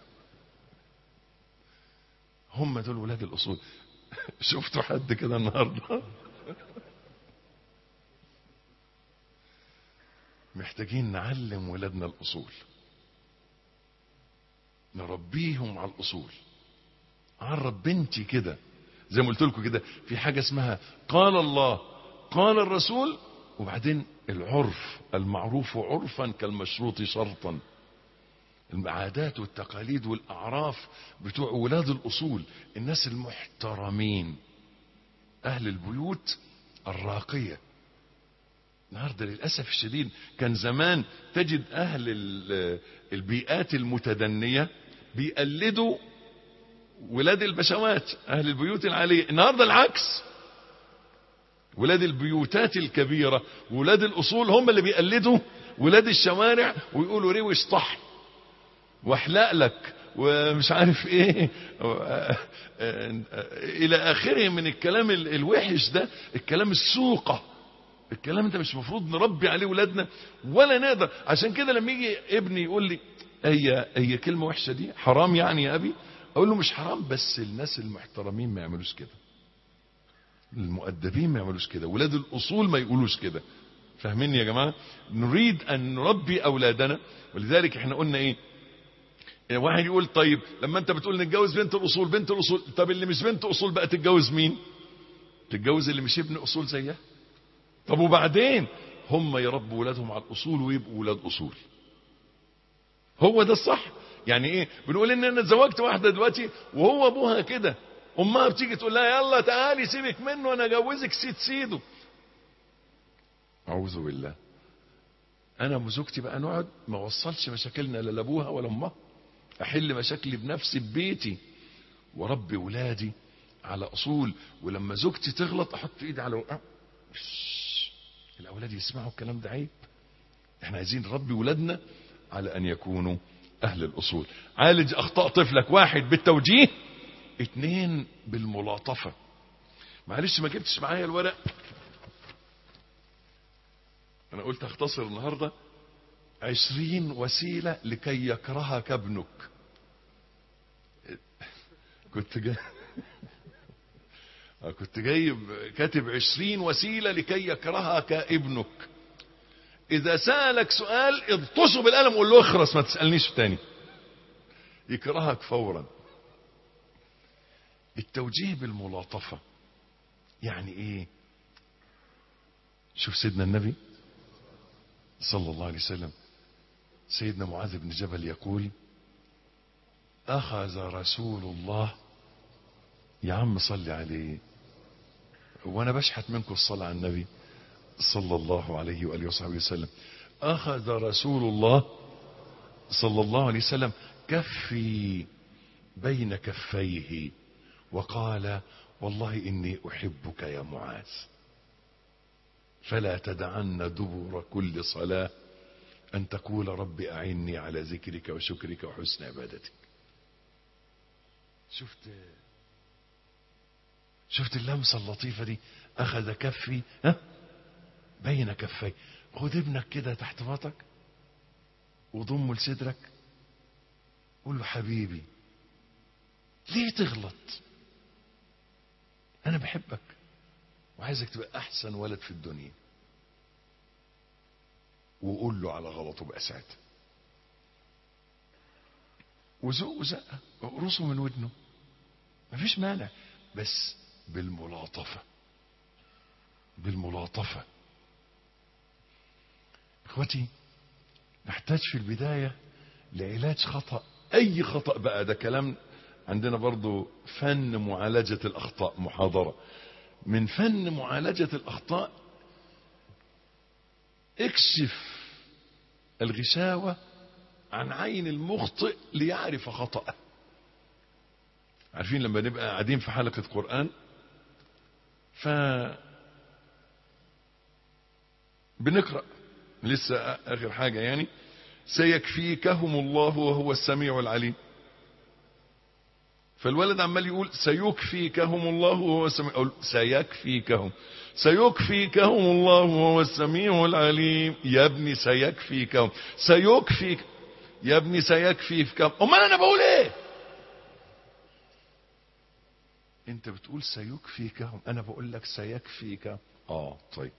هم دول ولاد الاصول شفتوا حد كده النهارده محتاجين نعلم ولادنا الاصول نربيهم على الاصول عرب بنتي كده زي ما قلت لكم كده في حاجه اسمها قال الله قال الرسول وبعدين العرف المعروف عرفا كالمشروط شرطا العادات والتقاليد والاعراف بتوع ولاد الاصول الناس المحترمين اهل البيوت الراقيه النهارده للاسف الشديد كان زمان تجد اهل ال- البيئات المتدنيه بيقلدوا ولاد البشوات اهل البيوت العاليه النهارده العكس ولاد البيوتات الكبيره ولاد الاصول هم اللي بيقلدوا ولاد الشوارع ويقولوا روش طحن واحلق لك ومش عارف ايه الى اخره من الكلام ال- الوحش ده الكلام السوقه الكلام ده مش مفروض نربي عليه ولادنا ولا نقدر عشان كده لما يجي ابني يقول لي هي هي كلمه وحشه دي حرام يعني يا ابي اقول له مش حرام بس الناس المحترمين ما يعملوش كده المؤدبين ما يعملوش كده ولاد الاصول ما يقولوش كده فاهمين يا جماعه نريد ان نربي اولادنا ولذلك احنا قلنا ايه يعني واحد يقول طيب لما انت بتقول نتجوز بنت الاصول بنت الاصول طب اللي مش بنت اصول بقى تتجوز مين تتجوز اللي مش ابن اصول زيها طب وبعدين هم يربوا ولادهم على الاصول ويبقوا ولاد اصول هو ده الصح يعني ايه بنقول ان انا اتزوجت واحده دلوقتي وهو ابوها كده امها بتيجي تقول لها يلا تعالي سيبك منه وانا اجوزك سيد سيده اعوذ بالله انا وزوجتي بقى نقعد ما وصلش مشاكلنا لا لابوها ولا امها احل مشاكلي بنفسي ببيتي وربي ولادي على اصول ولما زوجتي تغلط احط ايدي على وقع الاولاد يسمعوا الكلام ده عيب احنا عايزين نربي ولادنا على ان يكونوا اهل الاصول عالج اخطاء طفلك واحد بالتوجيه اتنين بالملاطفة معلش ما جبتش معايا الورق انا قلت اختصر النهاردة عشرين وسيلة لكي يكرهك ابنك كنت جاي كنت جايب كاتب عشرين وسيلة لكي يكرهك ابنك اذا سألك سؤال اضطشه بالقلم قول له اخرس ما تسألنيش تاني يكرهك فورا التوجيه بالملاطفة يعني ايه شوف سيدنا النبي صلى الله عليه وسلم سيدنا معاذ بن جبل يقول اخذ رسول الله يا عم صلي عليه وانا بشحت منكم الصلاة على النبي صلى الله عليه وآله وصحبه وسلم أخذ رسول الله صلى الله عليه وسلم كفي بين كفيه وقال والله إني أحبك يا معاذ فلا تدعن دبر كل صلاة أن تقول رب أعني على ذكرك وشكرك وحسن عبادتك شفت شفت اللمسة اللطيفة دي أخذ كفي ها بين كفي خد ابنك كده تحت باطك وضمه لصدرك قول له حبيبي ليه تغلط انا بحبك وعايزك تبقى احسن ولد في الدنيا وقول له على غلطه بقى ساعتها وزق وزقه اقرصه من ودنه مفيش مانع بس بالملاطفة بالملاطفة اخوتي نحتاج في البداية لعلاج خطأ اي خطأ بقى ده كلام عندنا برضو فن معالجة الاخطاء محاضرة من فن معالجة الاخطاء اكشف الغشاوة عن عين المخطئ ليعرف خطأه عارفين لما نبقى قاعدين في حلقة قرآن ف بنقرأ لسه آخر حاجة يعني سيكفيكهم الله وهو السميع العليم فالولد عمال يقول سيكفيكهم الله وهو السميع أقول سيكفيكهم سيكفيكهم الله وهو السميع العليم يا ابني سيكفيكهم سيكفيك يا ابني سيكفيكهم امال انا بقول ايه انت بتقول سيكفيكهم انا بقول لك سيكفيك اه طيب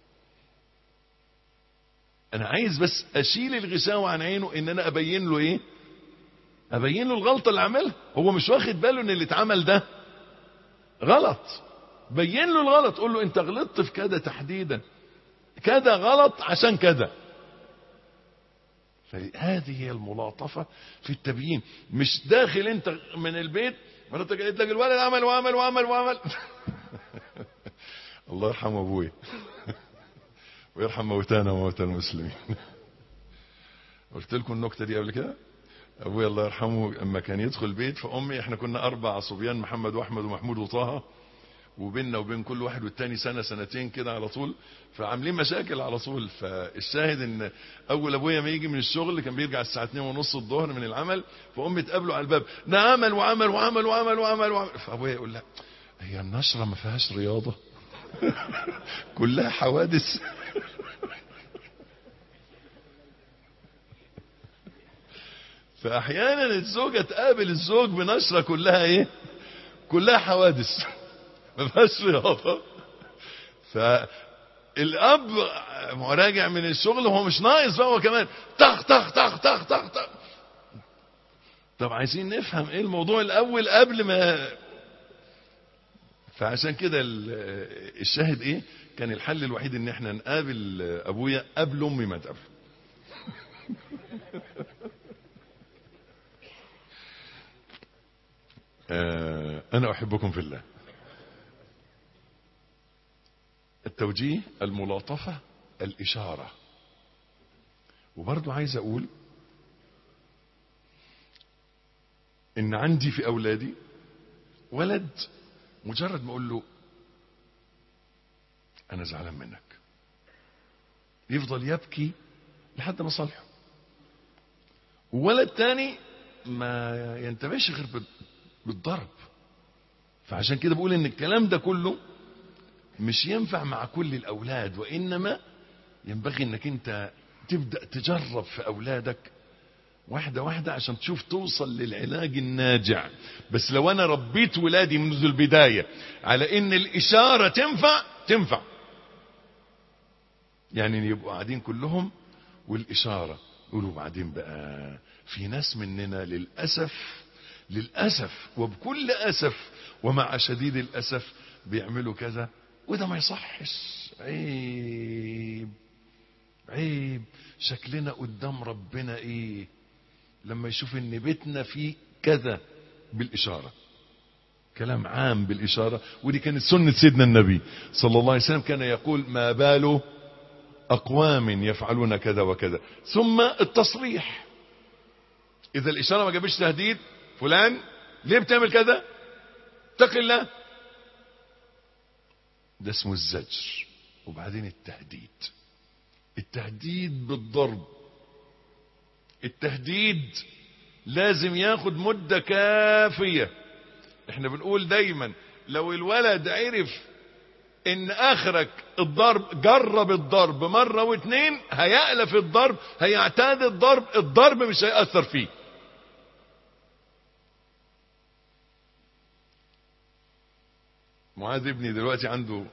انا عايز بس اشيل الغشاوة عن عينه ان انا ابين له ايه ابين له الغلطة اللي عملها هو مش واخد باله ان اللي اتعمل ده غلط بين له الغلط قول له انت غلطت في كذا تحديدا كذا غلط عشان كذا فهذه هي الملاطفة في التبيين مش داخل انت من البيت مراتك قالت لك الولد عمل وعمل وعمل وعمل الله يرحم ابويا ويرحم موتانا وموتى المسلمين قلت لكم النكته دي قبل كده ابويا الله يرحمه اما كان يدخل البيت فامي احنا كنا اربع صبيان محمد واحمد ومحمود وطه وبيننا وبين كل واحد والتاني سنة سنتين كده على طول فعاملين مشاكل على طول فالشاهد ان اول ابويا ما يجي من الشغل كان بيرجع الساعة 2 ونص الظهر من العمل فامي تقابله على الباب ده عمل وعمل وعمل وعمل وعمل, وعمل. فابويا يقول لها هي النشرة ما فيهاش رياضة كلها حوادث فاحيانا الزوجة تقابل الزوج بنشرة كلها ايه كلها حوادث ما فيهاش رياضه فالاب راجع من الشغل وهو مش ناقص بقى هو كمان طخ طخ طخ طخ طخ طخ طب عايزين نفهم ايه الموضوع الاول قبل ما فعشان كده الشاهد ايه كان الحل الوحيد ان احنا نقابل ابويا قبل امي ما تقابله انا احبكم في الله التوجيه الملاطفة الإشارة وبرضو عايز أقول إن عندي في أولادي ولد مجرد ما أقول له أنا زعلان منك يفضل يبكي لحد ما صالحه وولد تاني ما ينتبهش غير بالضرب فعشان كده بقول ان الكلام ده كله مش ينفع مع كل الأولاد وإنما ينبغي أنك أنت تبدأ تجرب في أولادك واحدة واحدة عشان تشوف توصل للعلاج الناجع بس لو أنا ربيت ولادي منذ البداية على إن الإشارة تنفع تنفع يعني يبقوا قاعدين كلهم والإشارة يقولوا بعدين بقى في ناس مننا للأسف للأسف وبكل أسف ومع شديد الأسف بيعملوا كذا وده ما يصحش عيب عيب شكلنا قدام ربنا ايه لما يشوف ان بيتنا فيه كذا بالاشاره كلام عام بالاشاره ودي كانت سنه سيدنا النبي صلى الله عليه وسلم كان يقول ما بال اقوام يفعلون كذا وكذا ثم التصريح اذا الاشاره ما جابش تهديد فلان ليه بتعمل كذا اتق الله ده اسمه الزجر وبعدين التهديد التهديد بالضرب التهديد لازم ياخد مدة كافية احنا بنقول دايما لو الولد عرف ان اخرك الضرب جرب الضرب مرة واتنين هيألف الضرب هيعتاد الضرب الضرب مش هيأثر فيه معاذ ابني دلوقتي عنده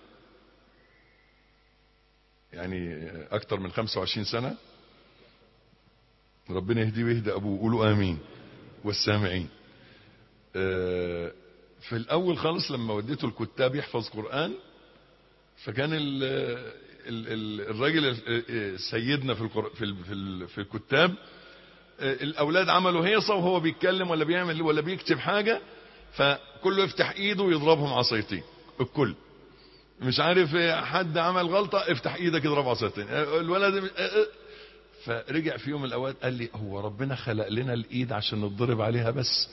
يعني اكتر من 25 سنة ربنا يهديه ويهدى ابوه قولوا امين والسامعين آه، في الاول خالص لما وديته الكتاب يحفظ قرآن فكان ال ال ال الراجل ال- سيدنا في القر- في ال- في ال- في الكتاب آه، الاولاد عملوا هيصه وهو بيتكلم ولا بيعمل ولا بيكتب حاجه فكله يفتح ايده ويضربهم عصايتين الكل مش عارف إيه، حد عمل غلطه افتح ايدك اضرب عصايتين آه، الولد آه، آه. فرجع في يوم من الاوقات قال لي هو ربنا خلق لنا الايد عشان نتضرب عليها بس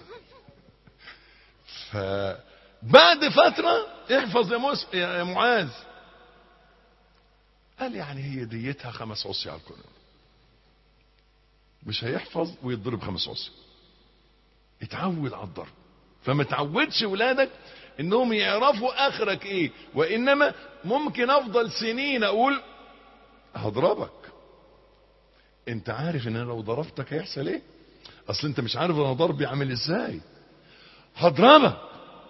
فبعد فترة احفظ يا, موس... يا معاذ قال يعني هي ديتها خمس عصي على القرآن مش هيحفظ ويتضرب خمس عصي اتعود على الضرب فما تعودش ولادك انهم يعرفوا اخرك ايه وانما ممكن افضل سنين اقول هضربك انت عارف ان انا لو ضربتك هيحصل ايه اصل انت مش عارف انا ضربي عامل ازاي هضربك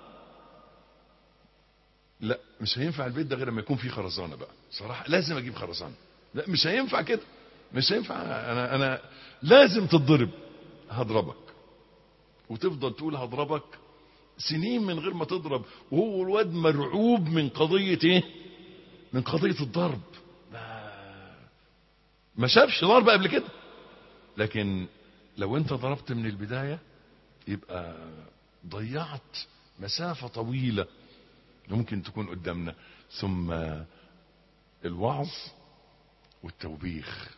لا مش هينفع البيت ده غير لما يكون فيه خرزانه بقى صراحه لازم اجيب خرزانه لا مش هينفع كده مش هينفع انا انا لازم تتضرب هضربك وتفضل تقول هضربك سنين من غير ما تضرب وهو الواد مرعوب من قضيه ايه من قضيه الضرب ما, ما شافش ضرب قبل كده لكن لو انت ضربت من البدايه يبقى ضيعت مسافه طويله ممكن تكون قدامنا ثم الوعظ والتوبيخ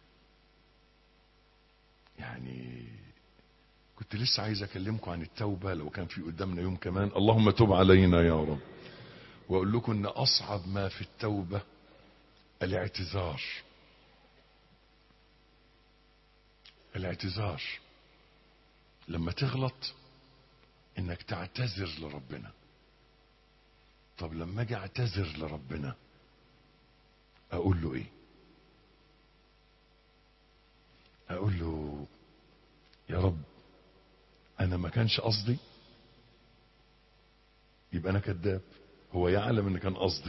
يعني كنت لسه عايز اكلمكم عن التوبه لو كان في قدامنا يوم كمان اللهم تب علينا يا رب واقول لكم ان اصعب ما في التوبه الاعتذار الاعتذار لما تغلط انك تعتذر لربنا طب لما اجي اعتذر لربنا اقول له ايه اقول له يا رب انا ما كانش قصدي يبقى انا كذاب هو يعلم ان كان قصدي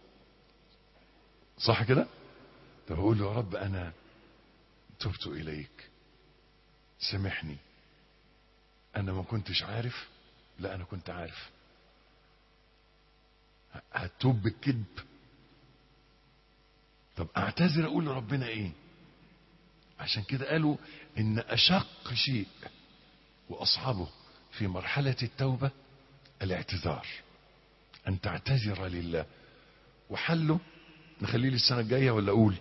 صح كده طب اقول له يا رب انا تبت اليك سامحني انا ما كنتش عارف لا انا كنت عارف هتوب بالكذب طب اعتذر اقول لربنا ايه عشان كده قالوا ان اشق شيء واصعبه في مرحلة التوبة الاعتذار ان تعتذر لله وحله نخليه للسنة الجاية ولا اقول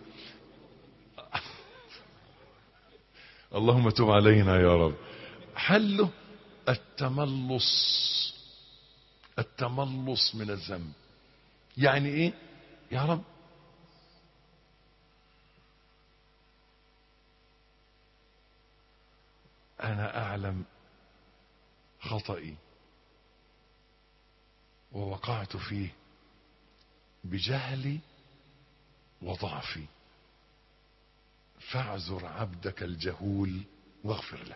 اللهم تب علينا يا رب حله التملص التملص من الذنب يعني ايه يا رب انا اعلم خطئي ووقعت فيه بجهلي وضعفي فاعذر عبدك الجهول واغفر له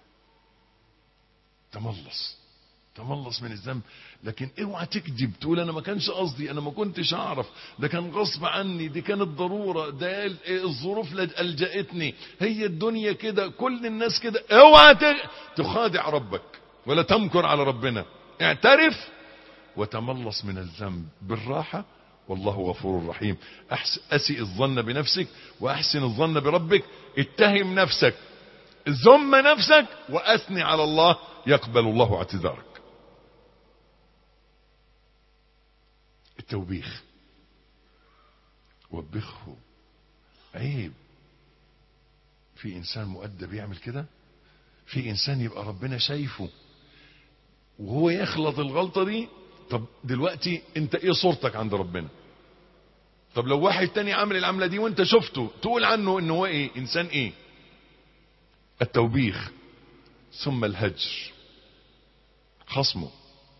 تملص تملص من الذنب لكن اوعى تكذب تقول انا ما كانش قصدي انا ما كنتش اعرف ده كان غصب عني دي كانت ضروره ده الظروف الجأتني هي الدنيا كده كل الناس كده اوعى تخادع ربك ولا تمكر على ربنا اعترف وتملص من الذنب بالراحه والله غفور رحيم اسئ الظن بنفسك واحسن الظن بربك اتهم نفسك ذم نفسك واثني على الله يقبل الله اعتذارك التوبيخ وبخه عيب في انسان مؤدب يعمل كده في انسان يبقى ربنا شايفه وهو يخلط الغلطه دي طب دلوقتي انت ايه صورتك عند ربنا طب لو واحد تاني عمل العمله دي وانت شفته تقول عنه ان هو ايه انسان ايه التوبيخ ثم الهجر خصمه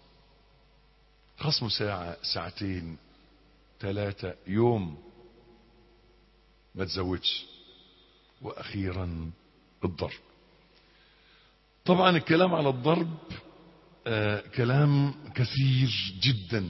خصمه ساعة ساعتين ثلاثة يوم ما تزودش واخيرا الضرب طبعا الكلام على الضرب آه كلام كثير جدا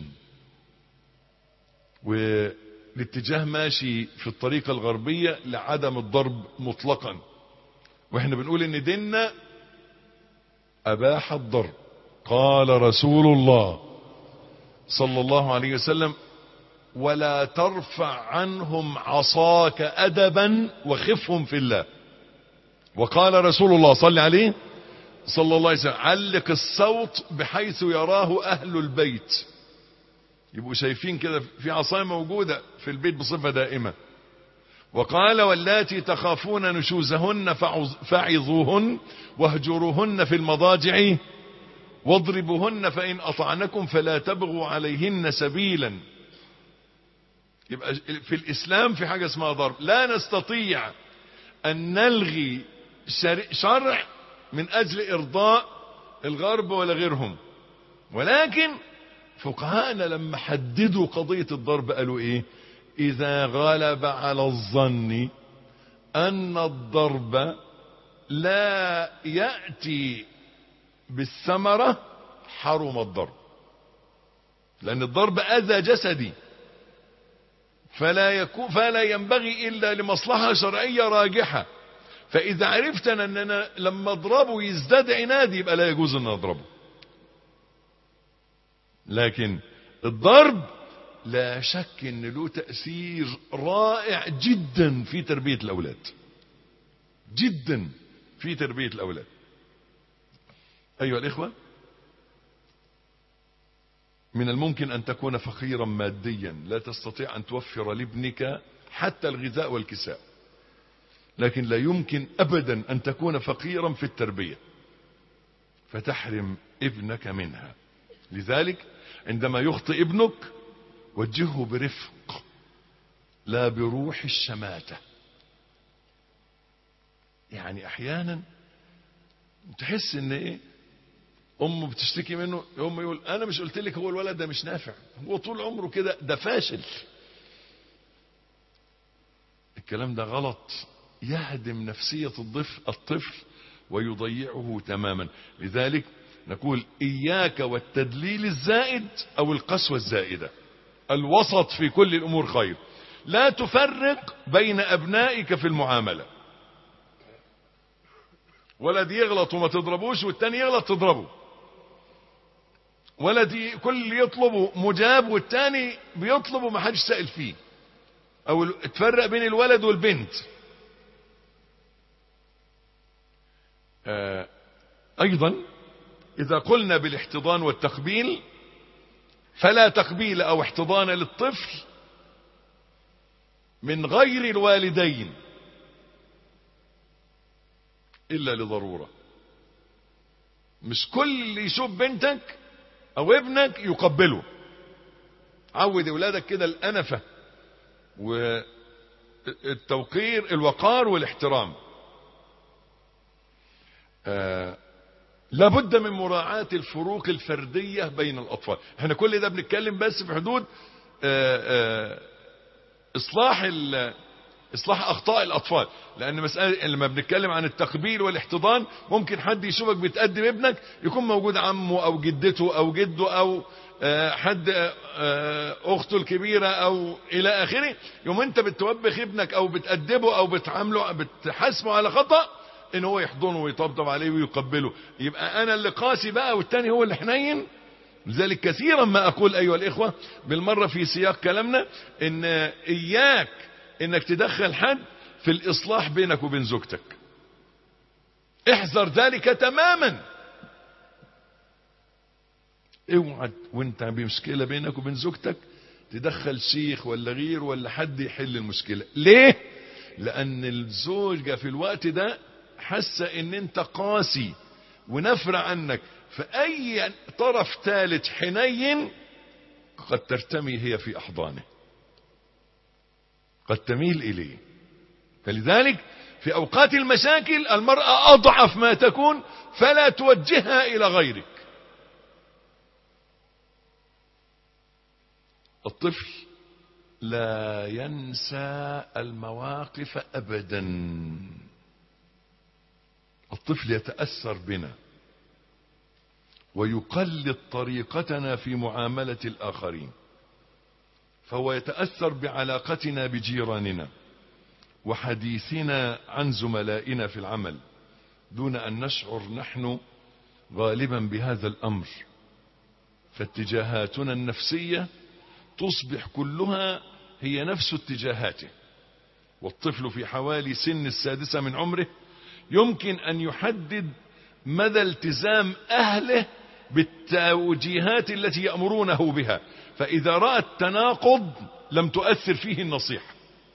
والاتجاه ماشي في الطريقة الغربية لعدم الضرب مطلقا واحنا بنقول ان ديننا أباح الضرب قال رسول الله صلى الله عليه وسلم ولا ترفع عنهم عصاك أدبا وخفهم في الله وقال رسول الله صلى عليه صلى الله عليه وسلم علق الصوت بحيث يراه أهل البيت يبقوا شايفين كده في عصاية موجودة في البيت بصفة دائمة وقال واللاتي تخافون نشوزهن فعظوهن واهجروهن في المضاجع واضربوهن فإن أطعنكم فلا تبغوا عليهن سبيلا يبقى في الإسلام في حاجة اسمها ضرب لا نستطيع أن نلغي شرع من أجل إرضاء الغرب ولا غيرهم ولكن فقهاءنا لما حددوا قضية الضرب قالوا إيه إذا غلب على الظن أن الضرب لا يأتي بالثمرة حرم الضرب لأن الضرب أذى جسدي فلا يكون فلا ينبغي إلا لمصلحة شرعية راجحة فإذا عرفت أن أنا لما أضربه يزداد عنادي يبقى لا يجوز أن أضربه لكن الضرب لا شك أن له تأثير رائع جدا في تربية الأولاد جدا في تربية الأولاد أيها الإخوة من الممكن أن تكون فقيرا ماديا لا تستطيع أن توفر لابنك حتى الغذاء والكساء لكن لا يمكن أبدا أن تكون فقيرا في التربية فتحرم ابنك منها لذلك عندما يخطئ ابنك وجهه برفق لا بروح الشماتة يعني احيانا تحس ان ايه امه بتشتكي منه امه يقول انا مش قلت لك هو الولد ده مش نافع هو طول عمره كده ده فاشل الكلام ده غلط يهدم نفسية الطفل الطفل ويضيعه تماما لذلك نقول إياك والتدليل الزائد أو القسوة الزائدة الوسط في كل الأمور خير لا تفرق بين أبنائك في المعاملة ولد يغلط وما تضربوش والتاني يغلط تضربه ولد كل اللي يطلبه مجاب والتاني بيطلبه ما حدش سائل فيه او تفرق بين الولد والبنت آه ايضا اذا قلنا بالاحتضان والتقبيل فلا تقبيل او احتضان للطفل من غير الوالدين الا لضرورة مش كل اللي يشوف بنتك او ابنك يقبله عود اولادك كده الانفة والتوقير الوقار والاحترام آه لابد من مراعاة الفروق الفردية بين الأطفال احنا كل ده بنتكلم بس في حدود آآ آآ إصلاح إصلاح أخطاء الأطفال لأن مسألة لما بنتكلم عن التقبيل والاحتضان ممكن حد يشوفك بتقدم ابنك يكون موجود عمه أو جدته أو جده أو حد أخته الكبيرة أو إلى آخره يوم أنت بتوبخ ابنك أو بتأدبه أو بتعامله بتحاسبه على خطأ ان هو يحضنه ويطبطب عليه ويقبله يبقى انا اللي قاسي بقى والتاني هو اللي حنين لذلك كثيرا ما اقول ايها الاخوة بالمرة في سياق كلامنا ان اياك انك تدخل حد في الاصلاح بينك وبين زوجتك احذر ذلك تماما اوعى وانت بمشكلة بينك وبين زوجتك تدخل شيخ ولا غير ولا حد يحل المشكلة ليه لان الزوجة في الوقت ده حاسه ان انت قاسي ونفر عنك فاي طرف ثالث حنين قد ترتمي هي في احضانه قد تميل اليه فلذلك في اوقات المشاكل المرأة اضعف ما تكون فلا توجهها الى غيرك الطفل لا ينسى المواقف ابدا الطفل يتأثر بنا ويقلد طريقتنا في معاملة الآخرين فهو يتأثر بعلاقتنا بجيراننا وحديثنا عن زملائنا في العمل دون أن نشعر نحن غالبا بهذا الأمر فاتجاهاتنا النفسية تصبح كلها هي نفس اتجاهاته والطفل في حوالي سن السادسة من عمره يمكن أن يحدد مدى التزام أهله بالتوجيهات التي يأمرونه بها فإذا رأى التناقض لم تؤثر فيه النصيحة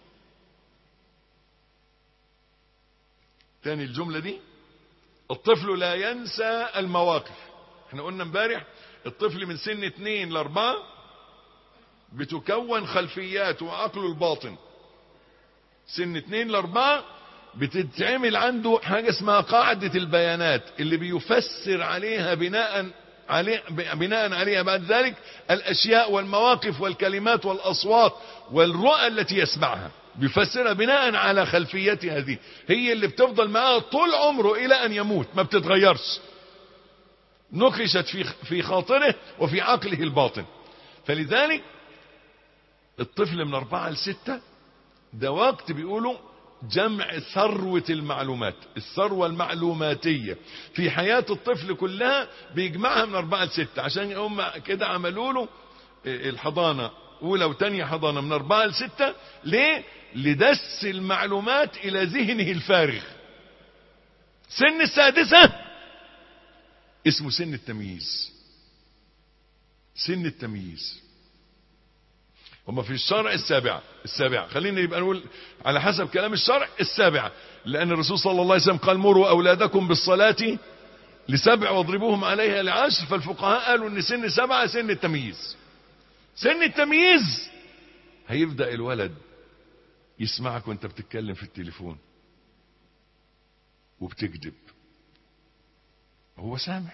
تاني الجملة دي الطفل لا ينسى المواقف احنا قلنا امبارح الطفل من سن اتنين لاربعة بتكون خلفيات وعقله الباطن سن اتنين لاربعة بتتعمل عنده حاجة اسمها قاعدة البيانات اللي بيفسر عليها بناء عليه بناء عليها بعد ذلك الاشياء والمواقف والكلمات والاصوات والرؤى التي يسمعها بيفسرها بناء على خلفيته هذه هي اللي بتفضل معاه طول عمره الى ان يموت ما بتتغيرش نقشت في في خاطره وفي عقله الباطن فلذلك الطفل من أربعة لستة ده وقت بيقولوا جمع ثروة المعلومات الثروة المعلوماتية في حياة الطفل كلها بيجمعها من أربعة لستة عشان هم كده عملوا له الحضانة أولى وتانية حضانة من أربعة لستة ليه؟ لدس المعلومات إلى ذهنه الفارغ سن السادسة اسمه سن التمييز سن التمييز هما في الشرع السابعة السابعة خلينا يبقى نقول على حسب كلام الشرع السابعة لأن الرسول صلى الله عليه وسلم قال مروا أولادكم بالصلاة لسبع واضربوهم عليها لعشر فالفقهاء قالوا ان سن سبعة سن التمييز سن التمييز هيبدأ الولد يسمعك وانت بتتكلم في التليفون وبتكذب هو سامع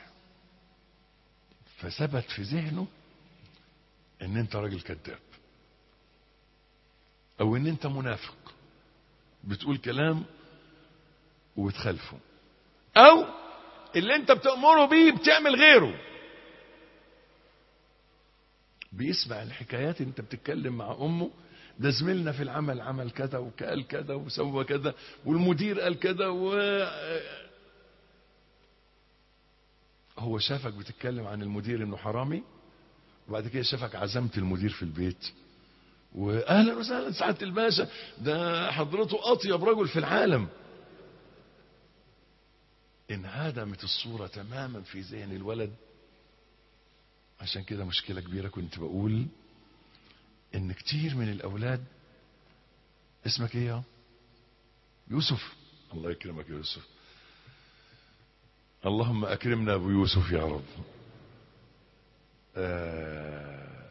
فثبت في ذهنه ان انت راجل كذاب او ان انت منافق بتقول كلام وبتخالفه او اللي انت بتأمره بيه بتعمل غيره بيسمع الحكايات انت بتتكلم مع امه ده زميلنا في العمل عمل كذا وقال كذا وسوى كذا والمدير قال كذا و هو شافك بتتكلم عن المدير انه حرامي وبعد كده شافك عزمت المدير في البيت واهلا وسهلا سعاده الباشا ده حضرته اطيب رجل في العالم انهدمت الصوره تماما في ذهن الولد عشان كده مشكله كبيره كنت بقول ان كتير من الاولاد اسمك ايه يا يوسف الله يكرمك يا يوسف اللهم اكرمنا ابو يوسف يا رب آه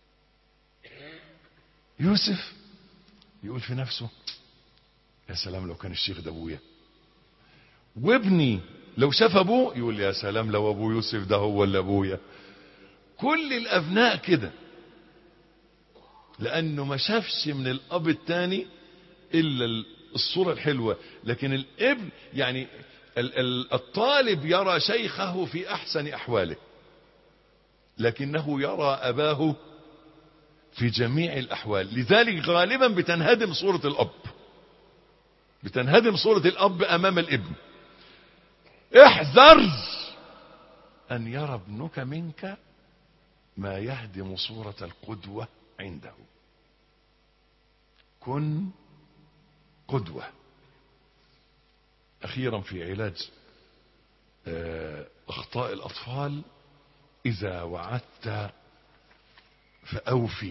يوسف يقول في نفسه يا سلام لو كان الشيخ ده ابويا وابني لو شاف ابوه يقول يا سلام لو ابو يوسف ده هو اللي ابويا كل الابناء كده لانه ما شافش من الاب الثاني الا الصوره الحلوه لكن الابن يعني الطالب يرى شيخه في احسن احواله لكنه يرى اباه في جميع الاحوال لذلك غالبا بتنهدم صورة الاب بتنهدم صورة الاب امام الابن احذر ان يرى ابنك منك ما يهدم صورة القدوة عنده كن قدوة اخيرا في علاج اخطاء الاطفال اذا وعدت فاوفي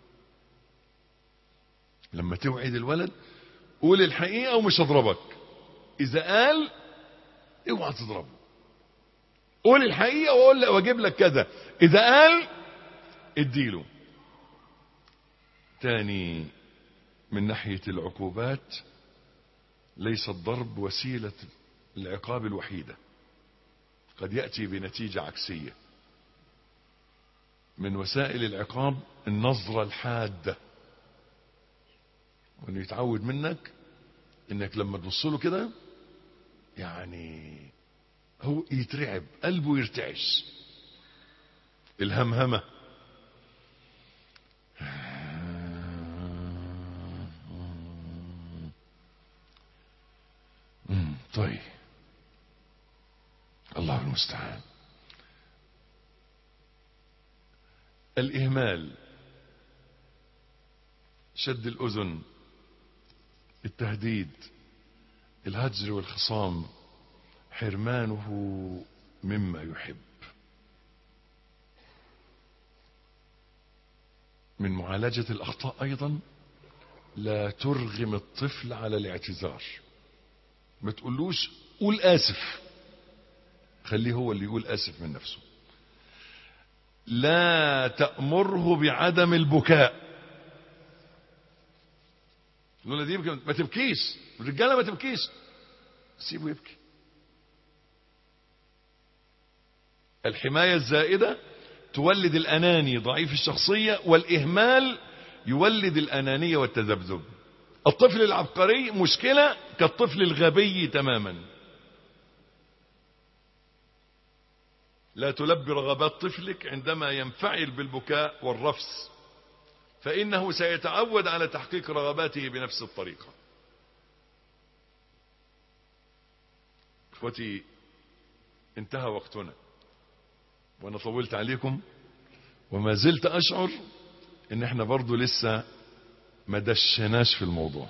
لما توعد الولد قول الحقيقة ومش هضربك اذا قال اوعى تضربه قول الحقيقة واقول واجيب لك كذا اذا قال اديله تاني من ناحية العقوبات ليس الضرب وسيلة العقاب الوحيدة قد يأتي بنتيجة عكسية من وسائل العقاب النظرة الحادة وانه يتعود منك انك لما تبص له كده يعني هو يترعب قلبه يرتعش الهمهمة طيب الله الله المستعان الإهمال شد الأذن التهديد الهجر والخصام حرمانه مما يحب من معالجة الأخطاء أيضا لا ترغم الطفل على الاعتذار ما تقولوش قول آسف خليه هو اللي يقول آسف من نفسه لا تأمره بعدم البكاء نقول دي ما تبكيش الرجاله ما تبكيش سيبه يبكي الحماية الزائدة تولد الأناني ضعيف الشخصية والإهمال يولد الأنانية والتذبذب الطفل العبقري مشكلة كالطفل الغبي تماما لا تلبي رغبات طفلك عندما ينفعل بالبكاء والرفس فإنه سيتعود على تحقيق رغباته بنفس الطريقة اخوتي انتهى وقتنا وانا طولت عليكم وما زلت اشعر ان احنا برضو لسه ما دشناش في الموضوع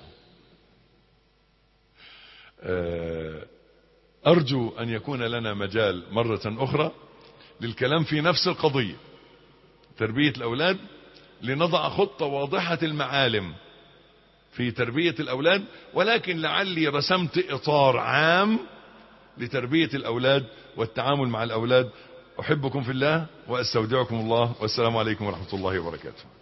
ارجو ان يكون لنا مجال مرة اخرى للكلام في نفس القضية تربية الاولاد لنضع خطة واضحة المعالم في تربية الأولاد ولكن لعلي رسمت إطار عام لتربية الأولاد والتعامل مع الأولاد أحبكم في الله وأستودعكم الله والسلام عليكم ورحمة الله وبركاته